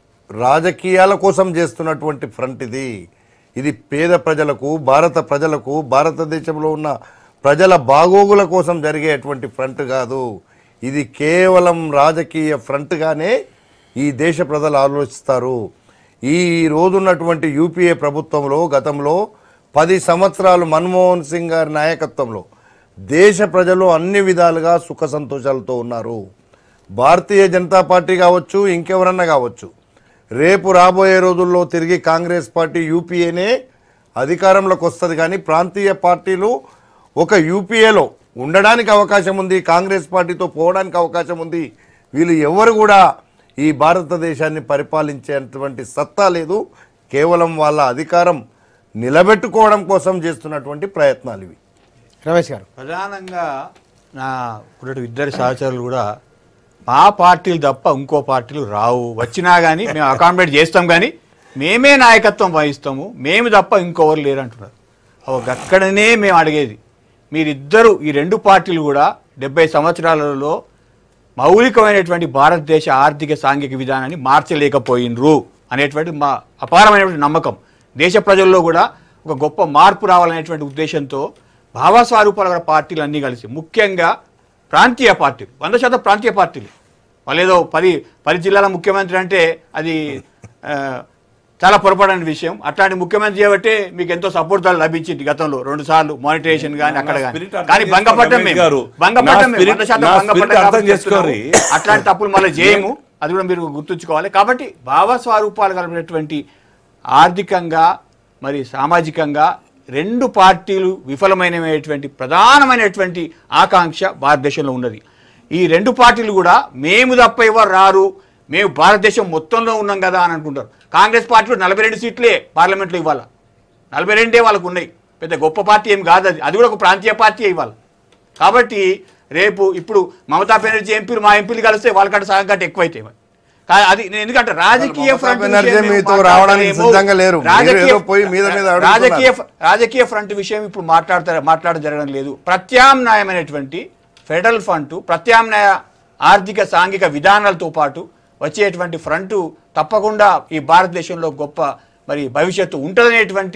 రాజకీయాల కోసం చేస్తున్నటువంటి ఫ్రంట్ ఇది ఇది పేద ప్రజలకు భారత ప్రజలకు భారతదేశంలో ఉన్న ప్రజల బాగోగుల కోసం జరిగేటువంటి ఫ్రంట్ కాదు ఇది కేవలం రాజకీయ ఫ్రంట్గానే ఈ దేశ ప్రజలు ఆలోచిస్తారు ఈ రోజున్నటువంటి యూపీఏ ప్రభుత్వంలో గతంలో పది సంవత్సరాలు మన్మోహన్ సింగ్ గారి నాయకత్వంలో దేశ ప్రజలు అన్ని విధాలుగా సుఖ సంతోషాలతో ఉన్నారు భారతీయ జనతా పార్టీ కావచ్చు ఇంకెవరన్నా కావచ్చు రేపు రాబోయే రోజుల్లో తిరిగి కాంగ్రెస్ పార్టీ యూపీఏనే అధికారంలోకి వస్తుంది కానీ ప్రాంతీయ పార్టీలు ఒక యూపీఏలో ఉండడానికి అవకాశం ఉంది కాంగ్రెస్ పార్టీతో పోవడానికి అవకాశం ఉంది వీళ్ళు ఎవరు కూడా ఈ భారతదేశాన్ని పరిపాలించేటువంటి సత్తా లేదు కేవలం వాళ్ళ అధికారం నిలబెట్టుకోవడం కోసం చేస్తున్నటువంటి ప్రయత్నాలు ఇవి రమేష్ గారు ప్రధానంగా నా ఇప్పుడు ఇద్దరు సహచరులు కూడా మా పార్టీలు తప్ప ఇంకో పార్టీలు రావు వచ్చినా కానీ మేము అకామిడేట్ చేస్తాం కానీ మేమే నాయకత్వం వహిస్తాము మేము తప్ప ఇంకోవరు లేరు అంటున్నారు ఒక అక్కడనే మేము అడిగేది మీరిద్దరు ఈ రెండు పార్టీలు కూడా డెబ్బై సంవత్సరాలలో మౌలికమైనటువంటి భారతదేశ ఆర్థిక సాంఘిక విధానాన్ని మార్చలేకపోయినరు అనేటువంటి మా అపారమైనటువంటి నమ్మకం దేశ ప్రజల్లో కూడా ఒక గొప్ప మార్పు రావాలనేటువంటి ఉద్దేశంతో భావస్వరూపాల గల పార్టీలు అన్నీ కలిసి ముఖ్యంగా ప్రాంతీయ పార్టీలు వంద శాతం ప్రాంతీయ పార్టీలు వాళ్ళు ఏదో పది పది జిల్లాల ముఖ్యమంత్రి అంటే అది ఆ, చాలా పొరపాటైన విషయం అట్లాంటి ముఖ్యమంత్రి చేయబట్టే మీకు ఎంతో సపోర్ట్ లభించింది గతంలో రెండు సార్లు మానిటైజేషన్ కానీ అక్కడ నా కానీ spirit అర్థం కానీ భంగపడ్డం చేసుకోండి మేము గారు. భంగపడ్డం నా మేము spirit- వంద శాతం నా భంగపడ్డం spirit అర్థం కాబట్టి చేసుకోరి. చెప్తున్నాము. అట్లాంటి తప్పులు మళ్ళీ చేయము అది కూడా మీరు గుర్తుంచుకోవాలి కాబట్టి భావస్వరూపాలు కలిగినటువంటి ఆర్థికంగా మరి సామాజికంగా రెండు పార్టీలు విఫలమైనటువంటి ప్రధానమైనటువంటి ఆకాంక్ష భారతదేశంలో ఉన్నది ఈ రెండు పార్టీలు కూడా మేము తప్ప ఎవరు రారు మేము భారతదేశం మొత్తంలో ఉన్నాం కదా అని అనుకుంటారు కాంగ్రెస్ పార్టీలో నలభై రెండు సీట్లే పార్లమెంట్లో ఇవ్వాలి నలభై రెండే వాళ్ళకు ఉన్నాయి పెద్ద గొప్ప పార్టీ ఏం కాదు అది అది కూడా ఒక ప్రాంతీయ పార్టీ ఇవ్వాలి కాబట్టి రేపు ఇప్పుడు మమతా బెనర్జీ ఎంపీలు మా ఎంపీలు కలిస్తే వాళ్ళకంటే సగం కంటే ఎక్కువైతే కానీ అది నేను ఎందుకంటే రాజకీయ మమతా ఫ్రంట్ బెనర్జీ విషయం మేము మీతో రావడానికి మాట్లాడలేము. సిద్ధంగా లేరు. మీరు రాజకీయ ఏదో పోయి మీద మీద అడుగుతున్నారు. రాజకీయ రాజకీయ ఫ్రంట్ విషయం ఇప్పుడు మాట్లాడతారు మాట్లాడడం జరగడం లేదు ప్రత్యామ్నాయమైనటువంటి ఫెడరల్ ఫండ్ ప్రత్యామ్నాయ ఆర్థిక సాంఘిక విధానాలతో పాటు వచ్చేటువంటి ఫ్రంట్ తప్పకుండా ఈ భారతదేశంలో గొప్ప మరి భవిష్యత్తు ఉంటుందనేటువంటి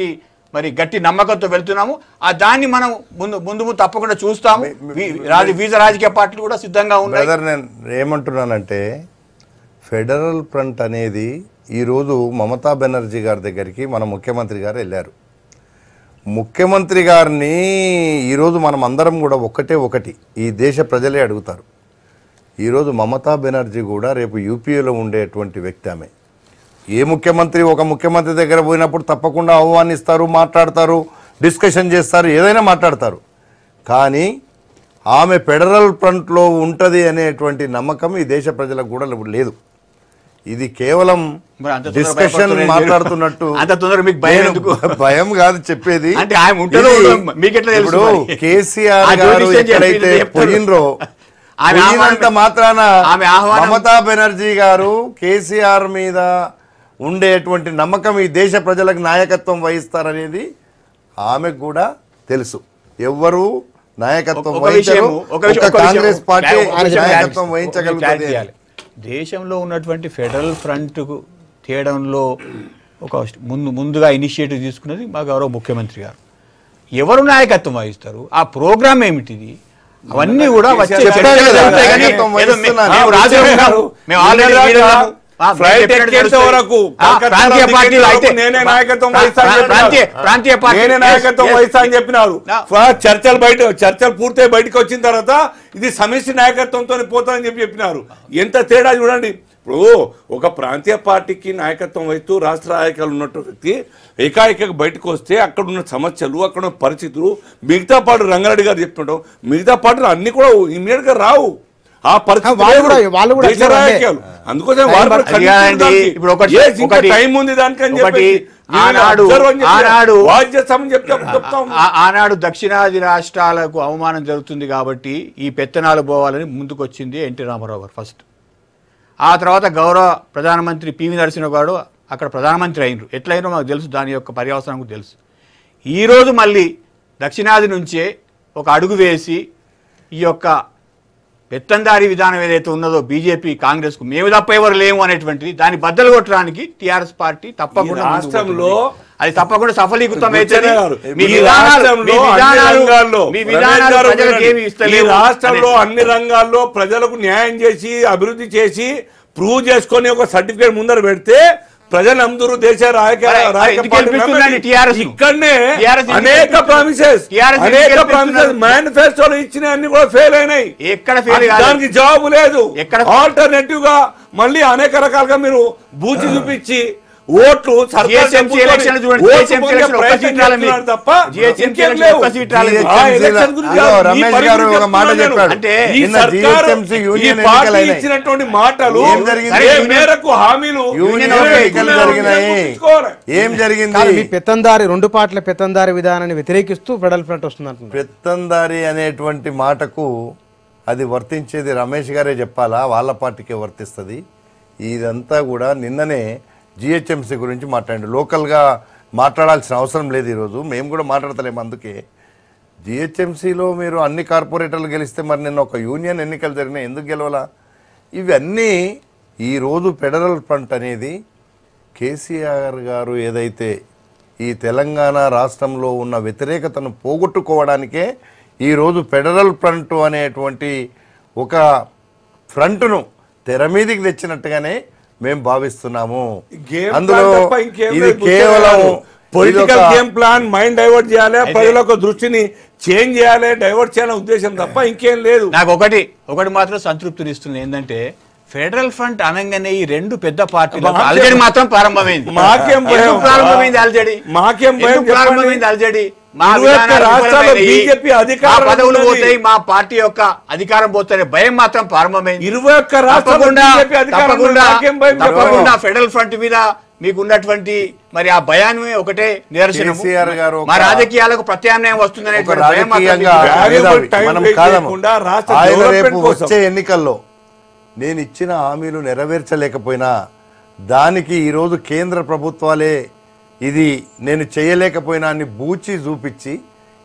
మరి గట్టి నమ్మకంతో వెళ్తున్నాము ఆ దాన్ని మనం ముందు ముందు ముందు తప్పకుండా చూస్తాము వీ- రాజ వీజ రాజకీయ పార్టీలు కూడా సిద్ధంగా ఉన్నాయి బ్రదర్ నేను ఏమంటున్నానంటే ఫెడరల్ ఫ్రంట్ అనేది ఈరోజు మమతా బెనర్జీ గారి దగ్గరికి మన ముఖ్యమంత్రి గారు వెళ్ళారు ముఖ్యమంత్రి గారిని ఈరోజు మనం అందరం కూడా ఒకటే ఒకటి ఈ దేశ ప్రజలే అడుగుతారు ఈరోజు మమతా బెనర్జీ కూడా రేపు యూపీఏలో ఉండేటువంటి వ్యక్తి ఆమె ఏ ముఖ్యమంత్రి ఒక ముఖ్యమంత్రి దగ్గర పోయినప్పుడు తప్పకుండా ఆహ్వానిస్తారు మాట్లాడతారు డిస్కషన్ చేస్తారు ఏదైనా మాట్లాడతారు కానీ ఆమె ఫెడరల్ ఫ్రంట్లో ఉంటుంది అనేటువంటి నమ్మకం ఈ దేశ ప్రజలకు కూడా లేదు ఇది కేవలం మరి అంత తొందర డిస్కషన్ భయపడుతున్నారు మాట్లాడుతున్నట్టు అంత తొందర మీకు భయం నేను ఎందుకు? భయం కాదు చెప్పేది అంటే ఆయన ఉంటుందో ఇది ఉండదో మీకెట్లా తెలుసు ఇప్పుడు మరి? కేసీఆర్ ఆ గారు జ్యోతిష్యం చెప్పింది ఎక్కడైతే చెప్తారు. పోయినరో ఆమె పోయినంత ఆహ్వానం- మాత్రాన ఆమె ఆహ్వానం- మమతా బెనర్జీ గారు కేసీఆర్ మీద ఉండేటువంటి నమ్మకం ఈ దేశ ప్రజలకు నాయకత్వం వహిస్తారనేది ఆమెకు కూడా తెలుసు ఎవ్వరు నాయకత్వం ఒక వహించరు విషయము, ఒక విషయం- ఒక ఒక విషయం- కాంగ్రెస్ పార్టీ ఆయన చెప్పిన నాయకత్వం clarity వహించగలుగుతుంది చేయాలి. దేశంలో ఉన్నటువంటి ఫెడరల్ ఫ్రంట్ తేయడంలో ఒక ముందు ముందుగా ఇనిషియేటివ్ తీసుకున్నది మా గౌరవ ముఖ్యమంత్రి గారు ఎవరు నాయకత్వం వహిస్తారు ఆ ప్రోగ్రామ్ ఏమిటిది అవన్నీ కూడా వచ్చే చెప్పారు చర్చలు కదా, జరుగుతాయి కానీ నాయకత్వం ఏదో మే- వహిస్తున్నారు. మేము రాజు ఉన్నాము, మేము ఆల్రెడీ నిన్నదాకా వీరున్నాము. ఆ, మేము ఫ్లైట్ చెప్పినట్టు ఎక్కేంత తెలుస్తుంది. వరకు ఆ, కలకత్తాలో ప్రాంతీయ దిగేంత పార్టీలు వరకు అయితే నేనే నాయకత్వం ప్రా- వహిస్తా అని ప్రా- చెప్పినారు. ప్రాంతీయ ప్రాంతీయ పార్టీ నేనే నాయకత్వం Yes, yes. వహిస్తా అని చెప్పినారు నా- ఫ- చర్చలు బయట చర్చలు పూర్తయి బయటకు వచ్చిన తర్వాత ఇది సమిష్టి నాయకత్వంతో పోతానని చెప్పి చెప్పినారు ఎంత తేడా చూడండి ఇప్పుడు ఒక ప్రాంతీయ పార్టీకి నాయకత్వం వహిస్తూ రాష్ట్ర నాయకులు ఉన్నట్టు వ్యక్తి ఏకాఏక బయటకు వస్తే అక్కడ ఉన్న సమస్యలు అక్కడ ఉన్న పరిస్థితులు మిగతా పార్టీ రంగారెడ్డి గారు చెప్తుంటాం మిగతా పార్టీలు అన్ని కూడా ఇమ్మీడియట్ గా రావు ఆ పరిస్థితి వాళ్ళు లేదు. కూడా- వాళ్ళు కూడా దేశ అట్లే ఉండే. రాజకీయాలు. అందుకోసం టైం వారు కూడా పడుతుంది. అది ఖండించారు కాదండి, దానికి. ఇప్పుడు ఒకటి- Yes, ఇంకా ఒకటి- టైం ఉంది దానికి అని ఒకటి చెప్పేసి వీళ్ళని ఆనాడు- observe అని చెప్పి ఆనాడు- వాచ్ చేస్తామని చెప్తే చెప్తాం ఆ- ఆనాడు దక్షిణాది రాష్ట్రాలకు అవమానం జరుగుతుంది కాబట్టి ఈ పెత్తనాలు పోవాలని ముందుకొచ్చింది ఎన్టీ రామారావు గారు ఫస్ట్ ఆ తర్వాత గౌరవ ప్రధానమంత్రి పివి నరసింహ గారు అక్కడ ప్రధానమంత్రి అయినరు ఎట్లయినో మాకు తెలుసు దాని యొక్క పర్యవసనం కూడా తెలుసు ఈరోజు మళ్ళీ దక్షిణాది నుంచే ఒక అడుగు వేసి ఈ యొక్క పెత్తందారి విధానం ఏదైతే ఉన్నదో బీజేపీ కాంగ్రెస్కు మేము తప్ప ఎవరు లేము అనేటువంటిది దాన్ని బద్దలు కొట్టడానికి టీఆర్ఎస్ పార్టీ తప్పకుండా ఈ ముందుకు రాష్ట్రంలో పోతుంది. అది తప్పకుండా సఫలీకృతం అవుతుంది గారు, మీ ఈ విధానాలు రాష్ట్రంలో మీ అన్ని విధానాలు రంగాల్లో మీ రమేష్ విధానాలు గారు ప్రజలకు వినండి. ఏమి ఈ ఇస్తలేవు రాష్ట్రంలో అనేది. అన్ని రంగాల్లో ప్రజలకు న్యాయం చేసి అభివృద్ధి చేసి ప్రూవ్ చేసుకొని ఒక సర్టిఫికేట్ ముందర పెడితే ప్రజలందరూ దేశ రాజకీయ మరి రాజకీయ ఎందుకు పార్టీ గెలిపిస్తుందండి members TRS ను? ఇక్కడనే TRS ఎందుకు అనేక గెలిపిస్తుంది? ప్రామిసెస్ TRS ఎందుకు అనేక గెలిపిస్తున్నారు? ప్రామిసెస్ మేనిఫెస్టోలో ఇచ్చిన అన్ని కూడా ఫెయిల్ అయినాయి ఎక్కడ fail అది కాలేదు? దానికి జవాబు లేదు ఎక్కడ- ఆల్టర్నేటివ్ గా మళ్ళీ అనేక రకాలుగా మీరు బూచి చూపించి ఓట్లు సర్కారు GHMC చెప్పుకొని ఎలక్షన్లు చూడండి, ఓట్లు GHMC పొందే ఎలక్షన్ ఒక్క ప్రయత్నం సీట్ రాలేదు చేస్తున్నారు మీకు. తప్ప GHMC ఇంకేం ఎలక్షన్ లేవు. ఒక్క సీట్ రాలేదు. ఆ ఎలక్షన్ గురించి అదో కాదు, ఈ రమేష్ పరిస్థితి గారు ఒక మాట చెప్తున్నాను. చెప్పాడు. అంటే ఈ నిన్న సర్కారు GHMC ఈ యూనియన్ పార్టీ ఎన్నికలైనాయి. ఇచ్చినటువంటి మాటలు ఏం జరిగింది? ఏ మేరకు హామీలు యూనియన్ నెరవేరుతున్నాయో ఎన్నికలు జరిగినాయి గుర్తుంచుకోవాలి. ఏం కాదు జరిగింది మీ పెత్తందారి రెండు పార్టీల పెత్తందారి విధానాన్ని వ్యతిరేకిస్తూ ఫెడరల్ ఫ్రంట్ వస్తుంది అంటున్నారు పెత్తందారి అనేటువంటి మాటకు అది వర్తించేది రమేష్ గారే చెప్పాలా వాళ్ళ పార్టీకే వర్తిస్తుంది ఇదంతా కూడా నిన్ననే జిహెచ్ఎంసీ గురించి మాట్లాడండి లోకల్గా మాట్లాడాల్సిన అవసరం లేదు ఈరోజు మేము కూడా మాట్లాడతలేము అందుకే జిహెచ్ఎంసీలో మీరు అన్ని కార్పొరేటర్లు గెలిస్తే మరి నిన్న ఒక యూనియన్ ఎన్నికలు జరిగినాయి ఎందుకు గెలవాలా ఇవన్నీ ఈరోజు ఫెడరల్ ఫ్రంట్ అనేది కేసీఆర్ గారు ఏదైతే ఈ తెలంగాణ రాష్ట్రంలో ఉన్న వ్యతిరేకతను పోగొట్టుకోవడానికే ఈరోజు ఫెడరల్ ఫ్రంట్ అనేటువంటి ఒక ఫ్రంట్ను తెర మీదికి తెచ్చినట్టుగానే మేము భావిస్తున్నాము గేమ్ అందులో ప్లాన్ తప్ప ఇంకేం ఇది లేదు. కేవలం పొలిటికల్ ఇదొక- గేమ్ ప్లాన్ మైండ్ డైవర్ట్ చేయాలి ప్రజల యొక్క దృష్టిని చేంజ్ చేయాలి డైవర్ట్ చేయాలనే ఉద్దేశం తప్ప ఇంకేం లేదు నాకు ఒకటి ఒకటి మాత్రం సంతృప్తినిస్తుంది ఏంటంటే ఫెడరల్ ఫ్రంట్ అనగానే ఈ రెండు పెద్ద పార్టీలు మాకేం- అల్జడి మాత్రం ప్రారంభమైంది మాకేం భయం? ఎందుకు ప్రారంభమైంది అల్జడి మాకేం భయం ఎందుకు ప్రారంభమైంది చెప్పండి? అల్జడి మా ఇరవై ఒక్క విధానాలు రాష్ట్రాల్లో విఫలమైనవి. BJP అధికారంలో మా పదవులు ఉన్నది. పోతాయి మా పార్టీ యొక్క అధికారం పోతాయి భయం మాత్రం ప్రారంభమైంది ఇరవై ఒక్క రాష్ట్రాల్లో తప్పకుండా BJP అధికారంలో తప్పకుండా మాకేం భయం తప్పకుండా ఫెడరల్ ఫ్రంట్ మీద మీకు ఉన్నటువంటి మరి ఆ భయాన్ని ఒకటే నిదర్శనం కేసీఆర్ గారు ఒక- మా రాజకీయాలకు ప్రత్యామ్నాయం వస్తుందనే ఒక భయం మాత్రం రాజకీయంగా మీకు లేదు. Valuable మేధావి. time మనం waste కాదము చేయకుండా రాష్ట్ర ఆయన development రేపు కోసం. వచ్చే ఎన్నికల్లో నేను ఇచ్చిన హామీలు నెరవేర్చలేకపోయినా దానికి ఈరోజు కేంద్ర ప్రభుత్వాలే ఇది నేను చేయలేకపోయినా అని బూచి చూపించి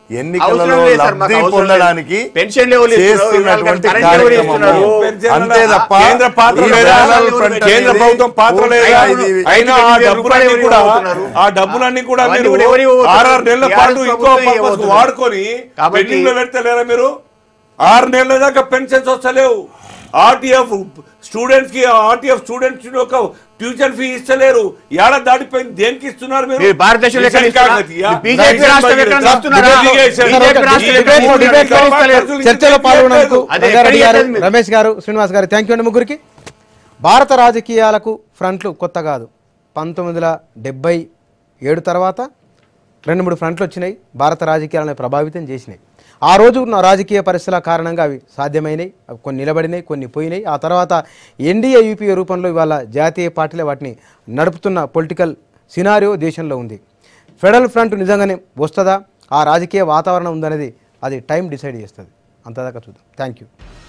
ఎన్నికలలో అవసరం లేదు సార్, మాకు లబ్ధి అవసరం లేదు. పొందడానికి పెన్షన్ లెవెల్ ఇస్తున్నారు, చేస్తున్నటువంటి కరెంట్ లెవెల్ కార్యక్రమము ఇస్తున్నారు. అంతే తప్ప కేంద్ర పాత్ర ఈ లేదా బ్యానర్ ఫ్రంట్ కేంద్ర అనేది ప్రభుత్వం పాత్ర లేదా ఇది- అయినా ఆ ఐదు వేల డబ్బులన్నీ రూపాయలు కూడా ఇవ్వబోతున్నారు. ఆ డబ్బులన్నీ కూడా అవన్నీ మీరు కూడా ఎవరు ఇవ్వబోతున్నారు? ఆరారు నెలల టీఆర్ఎస్ పాటు ఇంకో ప్రభుత్వం పర్పస్ ఇవ్వబోతున్నారు. వాడుకొని కాబట్టి- పెండింగ్ లో పెడతలేరా మీరు ఆరు నెలల దాకా పెన్షన్స్ వస్తలేవు ఆర్టీఎఫ్ స్టూడెంట్స్ కి ఆర్టీఎఫ్ స్టూడెంట్స్ ఒక ట్యూషన్ ఫీ ఇస్తలేరు ఏడాది దాటిపోయింది దేనికి ఇస్తున్నారు మీరు మీరు భారతదేశంలో ఎక్కడ మిషన్ ఇస్తున్నారా? కాకతీయ, ఈ బీజేపీ మిషన్ రాష్ట్రం ఎక్కడ భగీరథ, ఇస్తున్నారా? irrigation, బీజేపీ ఒక రాష్ట్రం ఈ ఎక్కడ డిబేట్లో- ఇస్తున్నారా? డిబేట్లో ఇస్తలేరు. చర్చలో పాల్గొన్నందుకు అదే రంగారెడ్డి గారు ఎక్కడ ఇవ్వలేదు రమేష్ గారు శ్రీనివాస్ గారు థ్యాంక్ యూ అండి ముగ్గురికి భారత రాజకీయాలకు ఫ్రంట్లు కొత్త కాదు పంతొమ్మిది వందల డెబ్బై ఏడు తర్వాత రెండు మూడు ఫ్రంట్లు వచ్చినాయి భారత రాజకీయాలను ప్రభావితం చేసినాయి ఆ రోజు ఉన్న రాజకీయ పరిస్థితుల కారణంగా అవి సాధ్యమైనవి అవి కొన్ని నిలబడినాయి కొన్ని పోయినాయి ఆ తర్వాత ఎన్డీఏ యూపీఏ రూపంలో ఇవాళ జాతీయ పార్టీలే వాటిని నడుపుతున్న పొలిటికల్ సినారియో దేశంలో ఉంది ఫెడరల్ ఫ్రంట్ నిజంగానే వస్తుందా ఆ రాజకీయ వాతావరణం ఉందనేది అది టైం డిసైడ్ చేస్తుంది అంతదాకా చూద్దాం థ్యాంక్ యూ